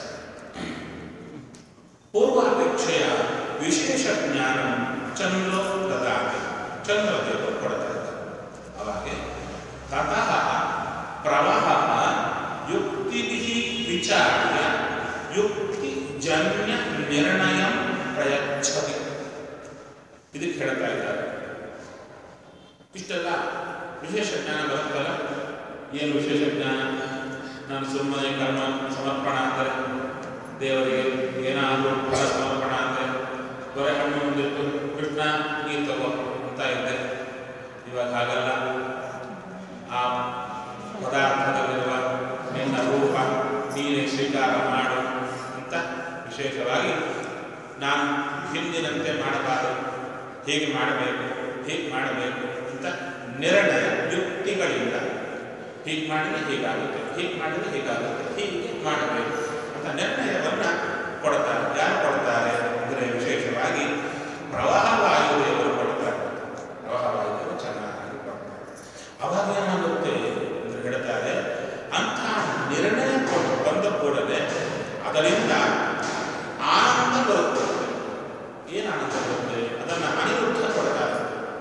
ಪೂರ್ವಾಪೇಕ್ಷೆಯ ವಿಶೇಷ ಜ್ಞಾನ ಚಂದ್ರೋ ದದಾತಿ ಚಂದ್ರದೇವರು ಕೊಡ್ತಾ ಇದ್ದಾರೆ ಅವಾಗೆ ತತಃ ಪ್ರವಹ ಯುಕ್ತಿ ವಿಚಾರ್ಯ ಯುಕ್ತಿ ಜನ್ಯ ನಿರ್ಣಯ ಪ್ರಯಚ್ಛತಿ ಇದಕ್ಕೆ ಹೇಳ್ತಾ ಇದ್ದಾರೆ ಇಷ್ಟೆಲ್ಲ ವಿಶೇಷ ಜ್ಞಾನ ಬರುತ್ತಲ್ಲ ಏನು ವಿಶೇಷ ಜ್ಞಾನ ನಾನು ಸುಮ್ಮನೆ ಕರ್ಮ ಸಮರ್ಪಣ ಅಂದರೆ ದೇವರಿಗೆ ಏನಾದರೂ ಫಲ ಸಮರ್ಪಣ ಅಂದರೆ ದೊರೆ ಹಣ್ಣು ಮುಂದಿಟ್ಟು ಕೃಷ್ಣ ನೀರು ತಗೋ ಅಂತ ಇದ್ದೆ ಇವಾಗ ಹಾಗಲ್ಲ ಆ ಪದಾರ್ಥದಲ್ಲಿರುವ ನಿನ್ನ ರೂಪ ನೀನೇ ಸ್ವೀಕಾರ ಮಾಡು ಅಂತ ವಿಶೇಷವಾಗಿ ನಾನು ಹಿಂದಿನಂತೆ ಮಾಡಬಾರದು ಹೀಗೆ ಮಾಡಬೇಕು ಹೀಗೆ ಮಾಡಬೇಕು ಅಂತ ನಿರ್ಣಯ ಯುಕ್ತಿಗಳಿಂದ ಹೀಗೆ ಮಾಡಿದ್ರೆ ಹೀಗಾಗುತ್ತೆ ಹೀಗೆ ಮಾಡಿದ್ರೆ ಹೀಗಾಗುತ್ತೆ ಹೀಗೆ ಮಾಡಬೇಕು ಅಂತ ನಿರ್ಣಯವನ್ನು ಕೊಡ್ತಾರೆ ಯಾರು ಕೊಡ್ತಾರೆ ಅಂದರೆ ವಿಶೇಷವಾಗಿ ಪ್ರವಾಹ ವಾಯುದೇವರು ಕೊಡ್ತಾರೆ ಪ್ರವಾಹ ವಾಯುದೇವರು ಚೆನ್ನಾಗಿ ಕೊಡ್ತಾರೆ ಅವಾಗ ಏನಾಗುತ್ತೆ ಅಂದ್ರೆ ಹೇಳ್ತಾರೆ ಅಂಥ ನಿರ್ಣಯ ಕೊಟ್ಟು ಬಂದ ಕೂಡಲೇ ಅದರಿಂದ ಆನಂದ ಬರುತ್ತೆ ಏನು ಆನಂದ ಬರುತ್ತೆ ಅದನ್ನು ಅನಿರುದ್ಧ ಕೊಡ್ತಾರೆ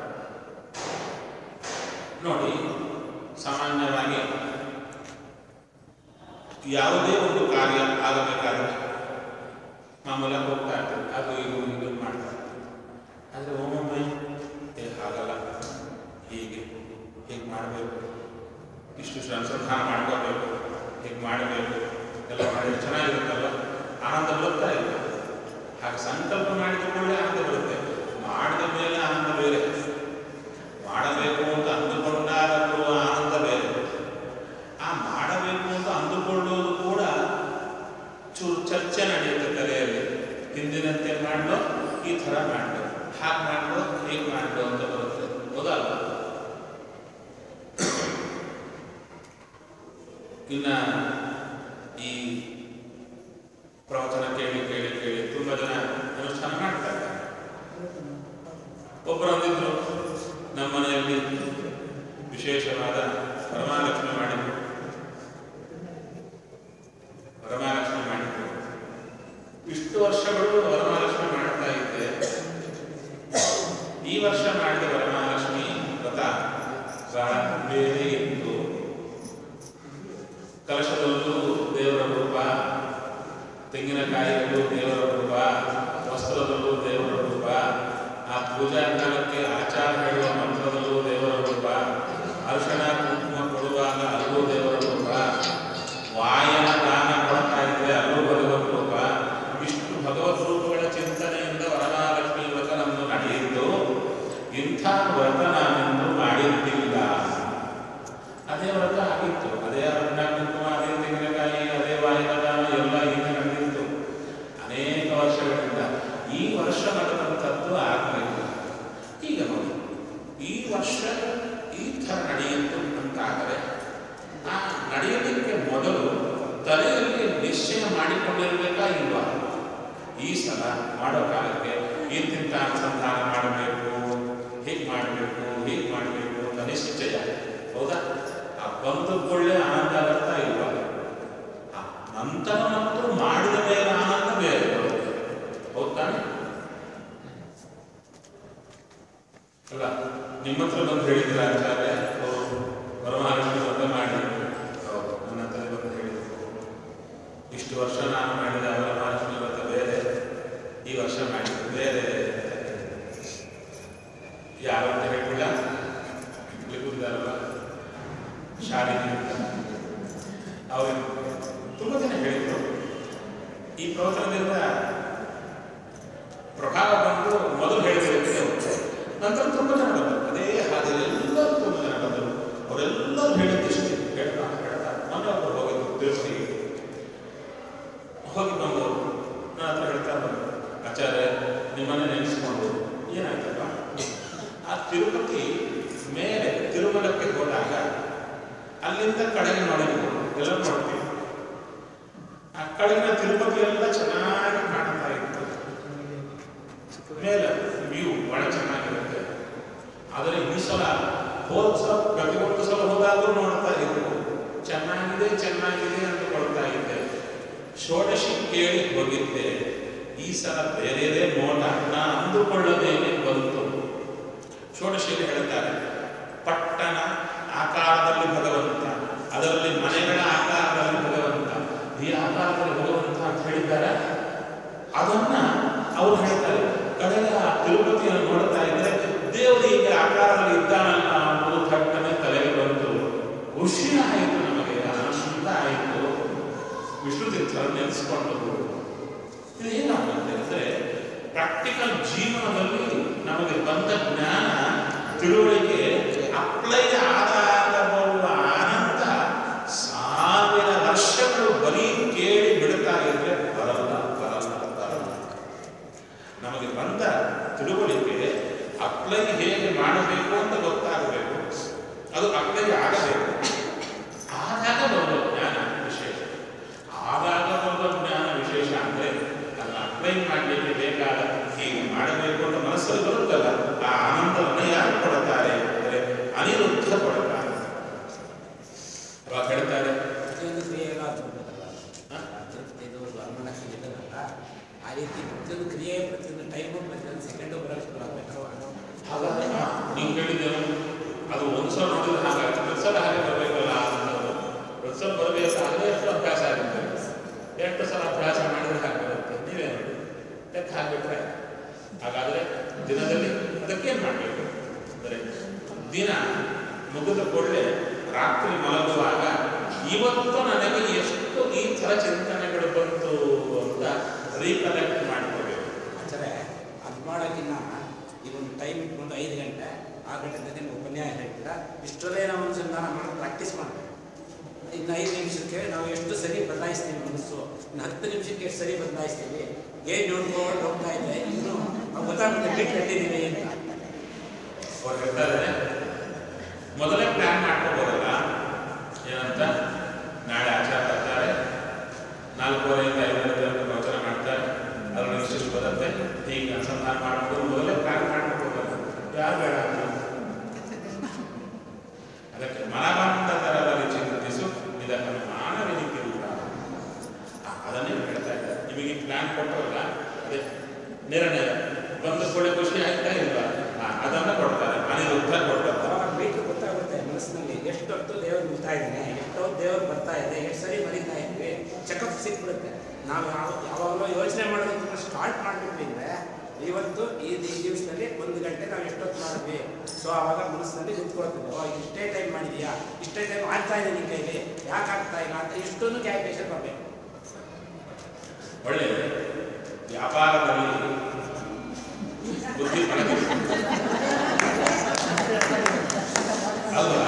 ನೋಡಿ ಸಾಮಾನ್ಯವಾಗಿ ಯಾವುದೇ ಒಂದು ಕಾರ್ಯ ಆಗಬೇಕಾದ್ರೆ ಮಾಮೂಲ ಹೋಗ್ತಾ ಇರ್ತೀವಿ ಅದು ಇದು ಇದು ಮಾಡ್ತಾರೆ ಆದರೆ ಒಮ್ಮೊಮ್ಮೆ ಏ ಹಾಗಲ್ಲ ಹೀಗೆ ಹೀಗೆ ಮಾಡಬೇಕು ಇಷ್ಟು ಅನುಸಂಧಾನ ಮಾಡ್ಕೋಬೇಕು ಹೀಗೆ ಮಾಡಬೇಕು ಎಲ್ಲ ಮಾಡಿದ್ರೆ ಚೆನ್ನಾಗಿರುತ್ತಲ್ಲ ಆನಂದ ಬರುತ್ತಾ ಇಲ್ಲ ಹಾಗೆ ಸಂಕಲ್ಪ ಮಾಡಿದ ಕೂಡಲೇ ಆನಂದ ಬರುತ್ತೆ ಮಾಡಿದ ಮೇಲೆ ಆನಂದ ಬೇರೆ ಮಾಡಬೇಕು ಅಂತ ಅಂದುಕೊಂಡಾಗ ಬರುವ ಆನಂದ ಬೇರೆ ಆ ಮಾಡಬೇಕು ಅಂತ ಅಂದುಕೊಳ್ಳುವುದು ಕೂಡ ಚೂರು ಚರ್ಚೆ ನಡೆಯುತ್ತೆ ತಲೆಯಲ್ಲಿ ಹಿಂದಿನಂತೆ ಮಾಡಲು ಈ ಥರ ಮಾಡಲು ಹಾಗೆ ಮಾಡಲು ಹೀಗೆ ಮಾಡಲು ಅಂತ ಬರುತ್ತೆ ಹೌದಲ್ಲ ಇನ್ನ ಈ ಪ್ರವಚನ ಕೇಳಿ ಕೇಳಿ ಕೇಳಿ ತುಂಬ ಜನ ಅನುಷ್ಠಾನ ಮಾಡ್ತಾರೆ ಒಬ್ಬರು ಅಂದಿದ್ರು ನಮ್ಮ ಮನೆಯಲ್ಲಿ ವಿಶೇಷವಾದ ವರಮಹಾಲಕ್ಷ್ಮಿ ಮಾಡಿದ್ರು ವರಮಹಾಲಕ್ಷ್ಮಿ ಮಾಡಿದ್ರು ಇಷ್ಟು ವರ್ಷಗಳು ವರಮಹಾಲಕ್ಷ್ಮಿ ಮಾಡ್ತಾ ಇದ್ದೆ ಈ ವರ್ಷ ಮಾಡಿದ ವರಮಹಾಲಕ್ಷ್ಮಿ ವ್ರತ ತೆಂಗಿನಕಾಯಿಯಲ್ಲೂ ದೇವರ ರೂಪ ವಸ್ತ್ರದಲ್ಲೂ ದೇವರ ರೂಪ ಆ ಪೂಜಾ ಕಾಲಕ್ಕೆ ಆಚಾರ ಹೇಳುವ ಮಂತ್ರದಲ್ಲೂ ದೇವರ ರೂಪ ಅರ್ಶನ ಕುಂಕುಮ ಕೊಡುವಾಗ ಅಲ್ಲೂ ದೇವರ ರೂಪ ವಾಯನ ದಾನ ಕೊಡ್ತಾ ಇದ್ರೆ ಅಲ್ಲೂ ಭಗವತ್ ರೂಪ ಇಷ್ಟು ಭಗವತ್ ರೂಪಗಳ ಚಿಂತನೆಯಿಂದ ವರಮಹಾಲಕ್ಷ್ಮಿ ವ್ರತ ನಮ್ಮದು ನಡೆಯಿತು ಇಂಥ ವ್ರತ ನಾನೆಂದು ಮಾಡಿದ್ದಿಲ್ಲ ಅದೇ ವ್ರತ ಆಗಿತ್ತು ಅದೇ ಅರಣ್ಯ ಕುಂಕುಮ ಅದೇ ತೆಂಗಿನಕಾಯಿ ಅದೇ ವಾಯನ ದಾನ ಎಲ್ಲ ಈಗ ನಡೆದಿತ್ತು ಅನೇಕ ವರ್ಷಗಳಿಂದ ಈ ವರ್ಷ ನಡೆದಂಥದ್ದು ಆಗಲಿಲ್ಲ ಈಗ ನೋಡಿ ಈ ವರ್ಷ ಈ ಥರ ನಡೆಯಿತು ಅಂತಾದರೆ ಆ ನಡೆಯಲಿಕ್ಕೆ ಮೊದಲು ತಲೆಯಲ್ಲಿ ನಿಶ್ಚಯ ಮಾಡಿಕೊಂಡಿರಬೇಕಾ ಇಲ್ವಾ ಈ ಸಲ ಮಾಡೋ ಕಾಲಕ್ಕೆ ಇಂತಿಂತ ಅನುಸಂಧಾನ ಮಾಡಬೇಕು ಹೀಗೆ ಮಾಡಬೇಕು ಹೀಗೆ ಮಾಡಬೇಕು ಅಂತ ನಿಶ್ಚಯ ಹೌದಾ ಆ ಬಂದು ಕೊಳ್ಳೆ ಆನಂದ ಬರ್ತಾ ಇಲ್ವಾ ಆ ನಂತರ ಮತ್ತು ಮಾಡಿದ ಮೇಲೆ ಆನಂದ ಬೇರೆ ಬರುತ್ತೆ ಹೌದಾನೆ ಅಲ್ಲ ನಿಮ್ಮ ಹತ್ರ ಬಂದು ಹೇಳಿದ್ರ ಆಚಾರ್ಯ ಅವರು ವರಮಹಾಲಕ್ಷ್ಮಿ ವ್ರತ ಮಾಡಿ ಹೌದು ನನ್ನ ಹತ್ರ ಬಂದು ಹೇಳಿದ್ರು ಇಷ್ಟು ವರ್ಷ ನಾನು ಮಾಡಿದ ವರಮಹಾಲಕ್ಷ್ಮಿ ವ್ರತ ಬೇರೆ ಈ ವರ್ಷ ಮಾಡಿದ್ದು ಬೇರೆ ಯಾರು ಅಂತ ಹೇಳ್ಬಿಡ ಇಲ್ಲಿ ಕೂತಿದಾರಲ್ಲ ಶಾಲಿನಿ ಅಂತ ಅವರು ತುಂಬ ಜನ ಹೇಳಿದ್ರು ಈ ಪ್ರವಚನದಿಂದ ಪ್ರಭಾವ ಬಂದು ಮೊದಲು ಹೇಳಿದ್ರೆ ನಂತರ ತುಂಬ ಜನ ಬಂದರು ಅದೇ ಹಾದಿಯಲ್ಲಿ ಎಲ್ಲರೂ ತುಂಬ ಜನ ಬಂದರು ಅವರೆಲ್ಲರೂ ಹೇಳಿದ್ದಷ್ಟೇ ಹೇಳ್ತಾ ಹೇಳ್ತಾ ಮೊನ್ನೆ ಒಬ್ಬರು ಹೋಗಿದ್ರು ತಿರುಪತಿಗೆ ಹೋಗಿ ಬಂದವರು ನನ್ನ ಹತ್ರ ಹೇಳ್ತಾ ಬಂದರು ಆಚಾರ್ಯ ನಿಮ್ಮನ್ನೇ ನೆನೆಸ್ಕೊಂಡು ಏನಾಯ್ತಪ್ಪ ಆ ತಿರುಪತಿ ಮೇಲೆ ತಿರುಮಲಕ್ಕೆ ಹೋದಾಗ ಅಲ್ಲಿಂದ ಕಡೆಗೆ ನೋಡಿದ್ವಿ ಎಲ್ಲ ನೋಡ್ತೀವಿ ಆ ಕಡೆಗಿನ ತಿರುಪತಿ ಎಲ್ಲ ಚೆನ್ನಾಗಿ ಕಾಣ್ತಾ ಇತ್ತು ಮೇಲೆ ವ್ಯೂ ಬಹಳ ಚೆನ್ನಾಗಿರುತ್ತೆ ಆದರೆ ಈ ಸಲ ಹೋದ ಸಲ ಪ್ರತಿಯೊಂದು ಸಲ ಹೋದಾಗಲೂ ನೋಡ್ತಾ ಇದ್ರು ಚೆನ್ನಾಗಿದೆ ಚೆನ್ನಾಗಿದೆ ಅಂದುಕೊಳ್ತಾ ಇದ್ದೆ ಷೋಡಶಿ ಕೇಳಿ ಹೋಗಿದ್ದೆ ಈ ಸಲ ಬೇರೆದೇ ನೋಟ ನಾ ಅಂದುಕೊಳ್ಳದೇನೆ ಬಂತು ಷೋಡಶಿಯಲ್ಲಿ ಹೇಳ್ತಾರೆ ಪಟ್ಟಣ ಆಕಾರದಲ್ಲಿ ಭಗವಂತ ಅದರಲ್ಲಿ ಮನೆಗಳ ಆಕಾರದಲ್ಲಿ ಭಗವಂತ ಈ ಆಕಾರದಲ್ಲಿ ಭಗವಂತ ಅಂತ ಹೇಳಿದ್ದಾರೆ ಅದನ್ನ ಅವ್ರು ಹೇಳ್ತಾರೆ ಕಡೆಗೆ ಆ ತಿರುಪತಿಯನ್ನು ನೋಡ್ತಾ ಇದ್ರೆ ದೇವರು ಈಗ ಆಕಾರದಲ್ಲಿ ಇದ್ದಾನಲ್ಲ ಅನ್ನೋದು ಥಟ್ಟನೆ ತಲೆಗೆ ಬಂತು ಖುಷಿ ಆಯಿತು ನಮಗೆ ಆನಂದ ಆಯಿತು ವಿಷ್ಣು ತೀರ್ಥರು ನೆನೆಸ್ಕೊಂಡು ಇದು ಏನಾಗುತ್ತೆ ಅಂದ್ರೆ ಪ್ರಾಕ್ಟಿಕಲ್ ಜೀವನದಲ್ಲಿ ನಮಗೆ ಬಂದ ಜ್ಞಾನ ತಿಳುವಳಿಕೆ ಅಪ್ಲೈ ಆದಾಗ ಬರುವ ಆನಂದ ಸಾವಿರ ವರ್ಷಗಳು ಬರೀ ಕೇಳಿ ಬಿಡ್ತಾ ಇದ್ರೆ ಬರಲ್ಲ ಬರಲ್ಲ ಬರಲ್ಲ ನಮಗೆ ಬಂದ ತಿಳುವಳಿಕೆ ಅಪ್ಲೈ ಹೇಗೆ ಮಾಡಬೇಕು ಅಂತ ಗೊತ್ತಾಗಬೇಕು ಅದು ಅಪ್ಲೈ ಆಗಬೇಕು ಆದಾಗ ಬರುವ ಜ್ಞಾನ ವಿಶೇಷ ಆದಾಗ ಬರುವ ಜ್ಞಾನ ವಿಶೇಷ ಅಂದ್ರೆ ಅದನ್ನ ಅಪ್ಲೈ ಮಾಡಲಿಕ್ಕೆ ಬೇಕಾದ ಹೀಗೆ ಮಾಡಬೇಕು ಅಂತ ಮನಸ್ಸಲ್ಲಿ ಬರುತ್ತಲ್ಲ ಆ ಆನಂದವನ್ನು ಯಾರು ಕೊಡುತ್ತಾರೆ ಅಂದರೆ ಅನಿರುದ್ಧ ಕೊಡುತ್ತಾರೆ ಅವಾಗ ಹೇಳ್ತಾರೆ ಪ್ರತಿಯೊಂದು ಕ್ರಿಯೆ ಎಲ್ಲ ತಿಳ್ಕೊಬೇಕಲ್ಲ ಇದು ವರಮಹಾಲಕ್ಷ್ಮಿ ಇದ್ದದಲ್ಲ ಆ ರೀತಿ ಪ್ರತಿಯೊಂದು ಕ್ರಿಯೆ ಪ್ರತಿಯೊಂದು ಟೈಮು ಪ್ರತಿಯೊಂದು ಸೆಕೆಂಡು ಬರೋಕ್ಕೆ ಶುರು ಆಗ್ಬೇಕು ಹಾಗಾದ್ರೆ ನೀವು ಹೇಳಿದ್ದೇನು ಅದು ಒಂದು ಸಲ ನೋಡಿದ್ರೆ ಹಾಗಾಗುತ್ತೆ ಪ್ರತಿ ಸಲ ಹಾಗೆ ಬರಬೇಕಲ್ಲ ಅನ್ನೋದು ಪ್ರತಿ ಸಲ ಬರಬೇಕಾದ್ರೆ ಎಷ್ಟು ಅಭ್ಯಾಸ ಆಗುತ್ತೆ ಎಷ್ಟು ಸಲ ಅಭ್ಯಾಸ ಮಾಡಿದ್ರೆ ಹಾಗೆ ಬರುತ್ತೆ ನೀವೇ ನೋಡಿ ಲೆಕ್ಕ ಹಾಕ್ಬಿಟ್ರೆ ಹಾಗಾದ್ರೆ ದಿನದಲ್ಲಿ ಅದಕ್ಕೇನು ಮಾಡಬೇಕು ಅಂದರೆ ದಿನ ಮುಗಿದ ಕೂಡಲೇ ರಾತ್ರಿ ಮಲಗುವಾಗ ಇವತ್ತು ನನಗೆ ಎಷ್ಟು ಈ ಥರ ಚಿಂತನೆಗಳು ಬಂತು ಅಂತ ರೀಕಲೆಕ್ಟ್ ಮಾಡ್ಕೋಬೇಕು ಆಚಾರೆ ಅದು ಮಾಡೋಕ್ಕಿನ್ನ ಈಗ ಒಂದು ಟೈಮ್ ಇಟ್ಕೊಂಡು ಐದು ಗಂಟೆ ಆ ಗಂಟೆ ನೀವು ಉಪನ್ಯಾಸ ಹೇಳ್ತೀರಾ ಇಷ್ಟರಲ್ಲೇ ನಾವು ಅನುಸಂಧಾನ ಮಾಡಿ ಪ್ರಾಕ್ಟೀಸ್ ಮಾಡಬೇಕು ಇನ್ನು ಐದು ನಿಮಿಷಕ್ಕೆ ನಾವು ಎಷ್ಟು ಸರಿ ಬದಲಾಯಿಸ್ತೀವಿ ಮನಸ್ಸು ಇನ್ನು ಹತ್ತು ನಿಮಿಷಕ್ಕೆ ಎಷ್ಟು ಸರಿ ಬದಲಾಯಿಸ್ತೀವಿ ಏನು ನೋಡ್ಕೊಂಡು ಹೋಗ್ತಾ ಇದೆ ಇನ್ನು ನಾವು ಗೊತ್ತಾಗುತ್ತೆ ಬಿಟ್ಟು ಕಟ್ಟಿದ್ದೀವಿ ಅಂತ ಅವ್ರು ಹೇಳ್ತಾರೆ ಮೊದಲೇ ಪ್ಲಾನ್ ಮಾಡ್ಕೋಬೋದಲ್ಲ ಏನಂತ ನಾಳೆ ಆಚಾರ ಬರ್ತಾರೆ ನಾಲ್ಕೂವರೆಯಿಂದ ಐದರ ತನಕ ಪ್ರವಚನ ಮಾಡ್ತಾರೆ ಅದರಲ್ಲಿ ಇಷ್ಟಿಷ್ಟು ಬರುತ್ತೆ ಹೀಗೆ ಅನುಸಂಧಾನ ಮಾಡ್ಕೊಂಡು ಮೊದಲೇ ಪ್ಲಾನ್ ಮಾಡ್ಕೋಬೋದಲ್ಲ ಯಾರು ಬೇಡ ಅಂತ ಅದಕ್ಕೆ ಮನಬಂಧ ತರದಲ್ಲಿ ಚಿಂತಿಸು ಇದನ್ನು ಮಾನವಿನಿ ಕಿರೂಟ ಅದನ್ನೇ ಹೇಳ್ತಾ ಇದ್ದಾರೆ ನಿಮಗೆ ಪ್ಲಾನ್ ಕೊಟ್ಟರಲ್ಲ ಅದೇ ನಿರ್ಣಯ ಬಂದ ಕೂಡ ಖುಷಿ ಆಯ್ತಾ ಇಲ್ವಾ ಆ, ಅದನ್ನ ಕೊಡ್ತಾರೆ ಅನಿರುದ್ಧ ಕೊಡ್ತಾರೆ ಅವಾಗ ಮೀಟ್ರ್ ಗೊತ್ತಾಗುತ್ತೆ ಮನಸ್ಸಿನಲ್ಲಿ ಎಷ್ಟು ಹೊತ್ತು ದೇವರು ಬಿಡ್ತಾ ಇದ್ದಾನೆ ಎಷ್ಟು ಹೊತ್ತು ದೇವರು ಬರ್ತಾ ಇದೆ ಎಷ್ಟು ಸರಿ ಮರಿತಾ ಇದ್ವಿ ಚೆಕಪ್ ಸಿಕ್ಬಿಡುತ್ತೆ ನಾವು ಯಾವ ಯಾವಾಗಲೂ ಯೋಚನೆ ಮಾಡೋದಕ್ಕೆ ಸ್ಟಾರ್ಟ್ ಮಾಡಿಬಿಟ್ವಿ ಅಂದರೆ ಇವತ್ತು ಈ ಈ ದಿವಸದಲ್ಲಿ ಒಂದು ಗಂಟೆ ನಾವು ಎಷ್ಟೊತ್ತು ಮಾಡಿದ್ವಿ ಸೊ ಆವಾಗ ಮನಸ್ಸಿನಲ್ಲಿ ನಿಂತ್ಕೊಳ್ತದೆ ಓ ಇಷ್ಟೇ ಟೈಮ್ ಮಾಡಿದೀಯಾ ಇಷ್ಟೇ ಟೈಮ್ ಆಗ್ತಾ ಇದೆ ನಿನ್ನ ಕೈಲಿ ಯಾಕೆ ಆಗ್ತಾ ಇಲ್ಲ ಅಂತ ಇಷ್ಟೊಂದು ಕ್ಯಾಲ್ಕುಲೇಷನ್ ಬರಬೇಕು ಒಳ್ಳೆ ವ್ಯಾಪಾರದಲ್ಲಿ ಬುದ್ಧಿ ಪಡೆದು ಅಲ್ವಾ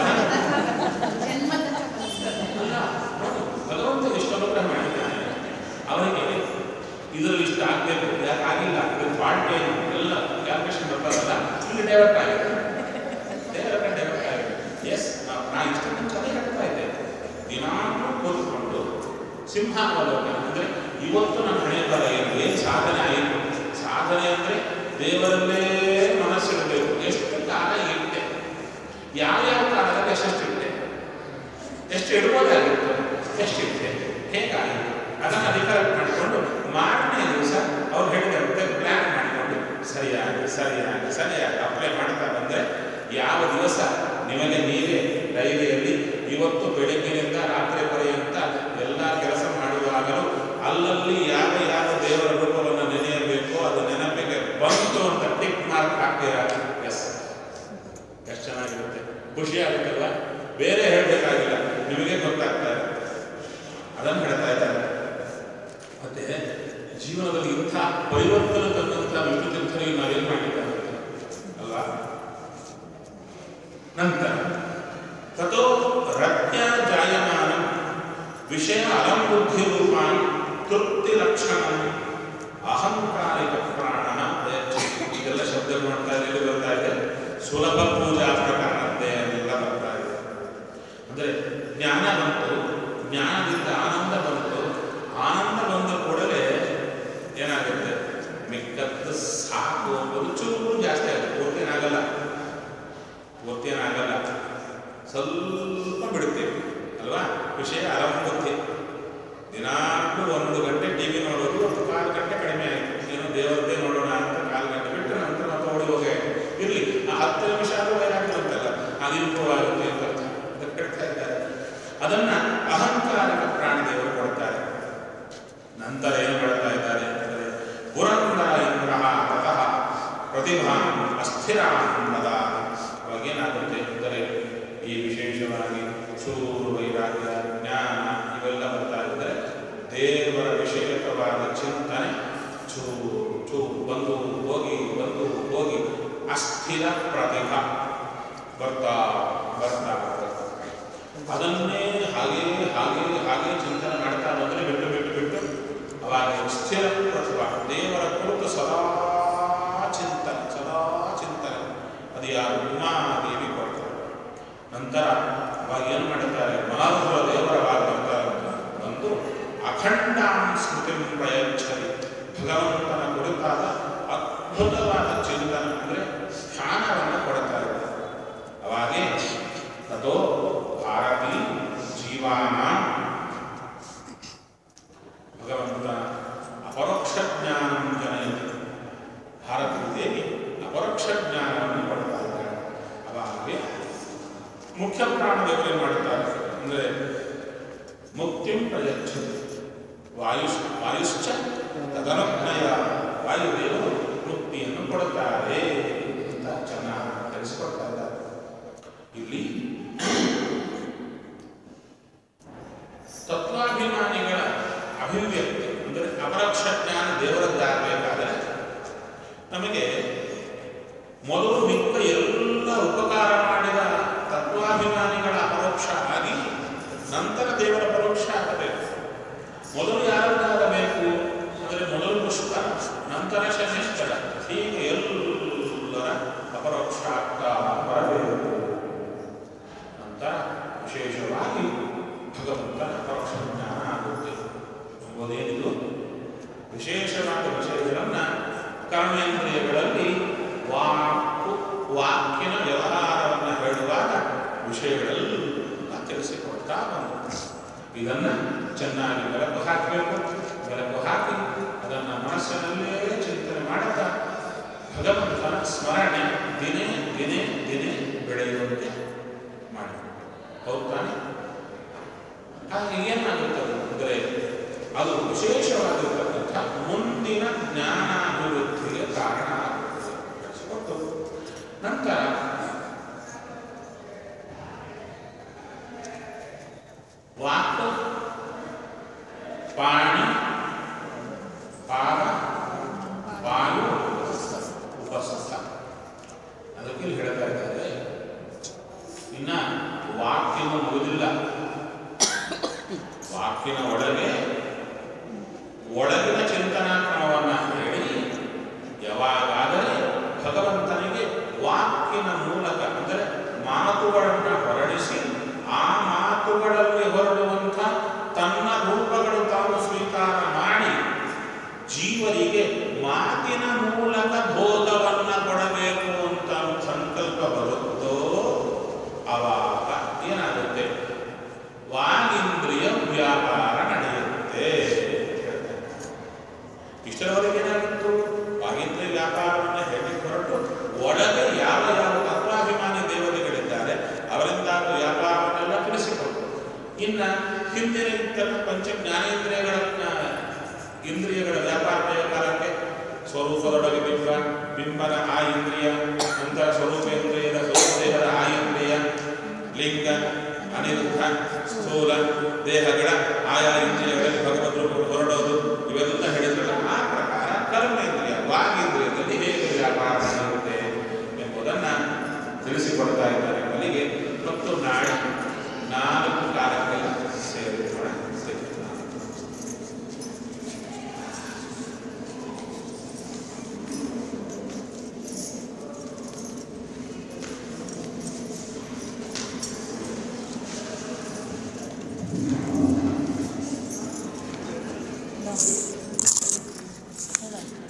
ಭಗವಂತ ಇಷ್ಟು ಅನುಗ್ರಹ ಮಾಡಿದ್ದಾನೆ ಅವನಿಗೆ ಇದರಲ್ಲಿ ಇಷ್ಟ ಆಗಬೇಕು ಯಾಕೆ ಆಗಿಲ್ಲ ಇದು ಫಾಲ್ಟ್ ಏನು ಎಲ್ಲ ಕ್ಯಾಲ್ಕುಲೇಷನ್ ಬರ್ತಾರಲ್ಲ ಇಲ್ಲಿ ಡೈವರ್ಟ್ ಆಗಿದೆ ಡೈವರ್ಟ್ ಡೈವರ್ಟ್ ಆಗಿದೆ ಎಸ್ ನಾ ಇಷ್ಟ ಮುಂಚೆ ಅದೇ ಹೇಳ್ತಾ ಇದ್ದೆ ದಿನಾಂಕ ಕೂತ್ಕೊಂಡು ಸಿಂಹಾವಲೋಕನ ಅಂದರೆ ಇವತ್ತು ನನ್ನ ಹಣೆ ಬರ ಏನು ಏನು ಸಾಧನೆ ಆಯಿತು ಸಾಧನೆ ಅಂದರೆ ದೇವರಲ್ಲೇ ಮನಸ್ಸಿಡಬೇಕು ಎಷ್ಟು ಕಾಲ ಇಟ್ಟೆ ಯಾವ್ಯಾವ ಕಾಲದಲ್ಲಿ ಎಷ್ಟೆಷ್ಟಿಟ್ಟೆ ಎಷ್ಟು ಇಡ್ಬೋದಾಗಿತ್ತು ಎಷ್ಟಿಟ್ಟೆ ಹೇಗಾಗಿತ್ತು ಅದನ್ನು ಅಧಿಕಾರ ಮಾಡಿಕೊಂಡು ಮಾರನೇ ದಿವಸ ಅವ್ರು ಹೇಳಿದಂತೆ ಪ್ಲ್ಯಾನ್ ಮಾಡಿಕೊಂಡು ಸರಿಯಾಗಿ ಸರಿಯಾಗಿ ಸರಿಯಾಗಿ ಅಪ್ಲೈ ಮಾಡ್ತಾ ಬಂದರೆ ಯಾವ ದಿವಸ ನಿಮಗೆ ನೀವೇ ಡೈರಿಯಲ್ಲಿ ಇವತ್ತು ಬೆಳಗ್ಗಿನಿಂದ ರಾತ್ರಿ ಪರ್ಯಂತ ಎಲ್ಲ ಕೆಲಸ ಮಾಡುವಾಗಲೂ ಅಲ್ಲಲ್ಲಿ ಯಾವ ಯಾವ ದೇವರ ರೂಪವನ್ನು ನೆನೆಯಬೇಕೋ ಅದು ನೆನಪಿಗೆ ಬಂತು ಅಂತ ಟಿಕ್ ಮಾರ್ಕ್ ಹಾಕ್ತೀರಾ ಎಸ್ ಎಷ್ಟು ಚೆನ್ನಾಗಿರುತ್ತೆ ಖುಷಿ ಆಗುತ್ತಲ್ವ ಬೇರೆ ಹೇಳಬೇಕಾಗಿಲ್ಲ ನಿಮಗೆ ಗೊತ್ತಾಗ್ತಾ ಇದೆ ಅದನ್ನು ಹೇಳ್ತಾ ಇದ್ದಾರೆ ಮತ್ತೆ ಜೀವನದಲ್ಲಿ ಇಂಥ ಪರಿವರ್ತನೆ ತಂದಂಥ ವಿಪರೀತರಿಗೆ ನಾವೇನು ಮಾಡಿದ್ದಾರೆ ಅಲ್ವಾ ನಂತರ ತಥೋ ರತ್ಯ ಜಾಯಮಾನ ವಿಷಯ ಅಲಂಬುದ್ಧಿ ರೂಪಾನ್ ತೃಪ್ತಿ ಲಕ್ಷಣ ಅಹಂಕಾರಿಕ ಪ್ರಾಣ ಇದೆಲ್ಲ ಶಬ್ದ ಮಾಡ್ತಾ ಇದೆ ಇಲ್ಲಿ ಬರ್ತಾ ಇದೆ ಸುಲಭ ಪೂಜಾ ಪ್ರಕರಣದ್ದೇ ಎಲ್ಲ ಬರ್ತಾ ಇದೆ ಅಂದರೆ ಜ್ಞಾನ ಬಂತು ಜ್ಞಾನದಿಂದ ಆನಂದ ಬಂತು ಆನಂದ ಬಂದ ಕೂಡಲೇ ಏನಾಗುತ್ತೆ ಮಿಕ್ಕದ್ದು ಸಾಕು ಅನ್ನೋದು ಚೂರು ಜಾಸ್ತಿ ಆಗುತ್ತೆ ಪೂರ್ತಿನಾಗಲ್ಲ ಪೂರ್ತಿಯೇನಾಗಲ್ಲ ಸ್ವಲ್ಪ ಬಿಡುತ್ತೇವೆ ಅಲ್ವಾ ವಿಷಯ ಆರಂಭಕ್ಕೆ ದಿನಾಗ್ಲೂ ಒಂದು ಗಂಟೆ ಟಿ ವಿ ನೋಡೋದು ಒಂದು ಕಾಲು ಗಂಟೆ ಕಡಿಮೆ ಆಯಿತು ಏನೋ ದೇವರದ್ದೇ ನೋಡೋಣ ಅಂತ ಕಾಲು ಗಂಟೆ ಬಿಟ್ಟು ನಂತರ ಮತ್ತೆ ಓಡಿ ಹೋಗಿ ಇರಲಿ ಆ ಹತ್ತು ನಿಮಿಷ ಆದರೂ ಏನಾಗ್ತಂತಲ್ಲ ಅದು ಇಂಪ್ರೂವ್ ಆಗುತ್ತೆ ಅಂತ ಅರ್ಥ. ಅದಕ್ಕೆ ಹೇಳ್ತಾ ಇದ್ದಾರೆ ಅದನ್ನ ಅಹಂಕಾರಿಕ ಪ್ರಾಣಿದೇವರು ಕೊಡ್ತಾರೆ ನಂತರ ಏನು ಮಾಡ್ತಾ ಇದ್ದಾರೆ ಅಂದರೆ ಪುರಂದರ ಇಂದ್ರ ತತಃ ಪ್ರತಿಭಾ ಅಸ್ಥಿರ ಅನ್ನದ ಅವಾಗೇನಾಗುತ್ತೆ ಅಂದರೆ ಈ ವಿಶೇಷವಾಗಿ ಚೂರು ವೈರಾಗ್ಯ ಜ್ಞಾನ ಇವೆಲ್ಲ ಬರ್ತಾ ಇದ್ದರೆ ದೇವರ ವಿಷಯಕವಾದ ಚಿಂತನೆ ಚೂರು ಚೂರು ಬಂದು ಹೋಗಿ ಬಂದು ಹೋಗಿ ಅಸ್ಥಿರ ಪ್ರತಿಭಾ ಬರ್ತಾ ಬರ್ತಾ ಬರ್ತಾ ಅದನ್ನೇ ಹಾಗೆ ಹಾಗೆ ಹಾಗೆ ಚಿಂತನೆ ಮಾಡ್ತಾ ಬಂದರೆ ಬಿಟ್ಟು ಬಿಟ್ಟು ಬಿಟ್ಟು ಅವಾಗ ಸ್ಥಿರ ಪ್ರತಿಭಾ ದೇವರ ಕುರಿತು ಸದಾ ಚಿಂತನೆ ಸದಾ ಚಿಂತನೆ ಅದು ಯಾರು ಉಮಾದೇವಿ ಕೊಡ್ತಾರೆ ನಂತರ ಅವಾಗ ಏನು ಮಾಡ್ತಾರೆ ಮಹಾತ್ಮ ದೇವರ ಅವಾಗ ಬರ್ತಾರೆ ಬಂದು ಅಖಂಡ ಸ್ಮೃತಿ ಪ್ರಯಚ್ಛಲಿ ಭಗವಂತನ ಕುರಿತಾದ ಅದ್ಭುತವಾದ ಚಿಂತನೆ ಅಂದರೆ ಧ್ಯಾನವನ್ನು ಕೊಡ್ತಾರೆ ಅವಾಗೇ ತಥೋ ಭಾರತಿ ಜೀವಾನ ಭಗವಂತ ಅಪರೋಕ್ಷ ಜ್ಞಾನ ಜನಯತಿ ಭಾರತೀ ದೇವಿ ಅಪರೋಕ್ಷ ಜ್ಞಾನವನ್ನು ಕೊಡ್ತಾ ಇದ್ದಾರೆ ಅವಾಗೆ ಮುಖ್ಯ ಪ್ರಾಣದೇವರು ಏನು ಮಾಡುತ್ತಾರೆ ಅಂದರೆ ಮುಕ್ತಿಂ ಪ್ರಯಚ್ಛತಿ ವಾಯುಷ್ ವಾಯುಶ್ಚ ತದನುಜ್ಞಯ ವಾಯುದೇವರು ಮುಕ್ತಿಯನ್ನು ಕೊಡುತ್ತಾರೆ ಅಂತ ಚೆನ್ನಾಗಿ ತಿಳಿಸಿಕೊಡ್ತಾ ಇದ್ದಾರೆ ಇಲ್ಲಿ ತತ್ವಾಭಿಮಾನಿಗಳ ಅಭಿವ್ಯಕ್ತಿ ಅಂದರೆ ಅಪರೋಕ್ಷ ಜ್ಞಾನ ದೇವರದ್ದಾಗಬೇಕಾದರೆ ನಮಗೆ ಮೊದಲು ಮಿಕ್ಕ ಎಲ್ಲ ಉಪಕಾರ ಮಾಡಿದ ತತ್ವಾಭಿಮಾನಿಗಳ ಅಪರೋಕ್ಷ ಆಗಿ ನಂತರ ದೇವರ ಪರೋಕ್ಷ ಆಗಬೇಕು ಮೊದಲು ಯಾರದ್ದಾಗಬೇಕು ಅಂದರೆ ಮೊದಲು ಪುಷ್ಪ ನಂತರ ಶನೇಶ್ವರ ಹೀಗೆ ಎಲ್ಲರ ಅಪರೋಕ್ಷ ಆಗ್ತಾ ಬರಬೇಕು ನಂತರ ವಿಶೇಷವಾಗಿ ಭಗವಂತನ ಅಪರೋಕ್ಷ ಜ್ಞಾನ ಆಗುತ್ತೆ ಎಂಬುದೇನಿದು ವಿಶೇಷವಾದ ವಿಷಯಗಳನ್ನು ಕರ್ಮೇಂದ್ರಿಯಗಳಲ್ಲಿ ವಾಕು ವಾಕ್ಯನ ವ್ಯವಹಾರವನ್ನು ಹೇಳುವಾಗ ವಿಷಯಗಳೆಲ್ಲ ತಿಳಿಸಿಕೊಡ್ತಾ ಬಂತು ಇದನ್ನು ಚೆನ್ನಾಗಿ ಬೆಳಕು ಹಾಕಬೇಕು ಬೆಳಕು ಹಾಕಿ ಅದನ್ನು ಮನಸ್ಸಿನಲ್ಲೇ ಚಿಂತನೆ ಮಾಡುತ್ತಾ ಭಗವಂತನ ಸ್ಮರಣೆ ದಿನೇ ದಿನೇ ದಿನೇ ಬೆಳೆಯುವಂತೆ ಮಾಡಬೇಕು ಹೌದು ತಾನೆ ಹಾಗೆ ಏನಾಗುತ್ತದೆ ಅಂದರೆ ಅದು ವಿಶೇಷವಾದ ಜ್ಞಾನಾಭಿವೃದ್ಧಿಗೆ ಕಾರಣ ಆಗುತ್ತದೆ ಗೊತ್ತು. ನಂತರ ವಾಕ್ ಪಾಣಿ ಪಾದ ವಾಯು ಉಪಸ್ಥ ಅದಕ್ಕೆ ಇಲ್ಲಿ ಹೇಳ್ತಾ ಇದ್ದಾರೆ ಇನ್ನ ವಾಕ್ಯನ ಮುಗಿದಿಲ್ಲ ವಾಕ್ಯನ ಒಳಗೆ ಒಳಗಿನ ಚಿಂತನಾ ಕ್ರಮವನ್ನು ಹೇಳಿ ಯಾವಾಗಾದರೆ ಭಗವಂತನಿಗೆ ವಾಕ್ಯನ ಮೂಲಕ ಅಂದರೆ ಮಾತುಗಳನ್ನು ಹೊರಡಿಸಿ ಆ ಮಾತುಗಳಲ್ಲಿ ಹೊರಡುವಂಥ ತನ್ನ ರೂಪಗಳು ತಾವು ಸ್ವೀಕಾರ ಮಾಡಿ ಜೀವರಿಗೆ ಮಾತಿನ ಮೂಲಕ ಭೋಗವನ್ನ ಕೊಡಬೇಕು ಅಂತ ಸಂಕಲ್ಪ ಬರುತ್ತೋ ಅವಾಗ ಏನಾಗುತ್ತೆ ವಾಗೀಂದ್ರಿಯ ವ್ಯಾಪಾರ ನಡೆಯುತ್ತೆ ಇಷ್ಟರವರೆಗೆ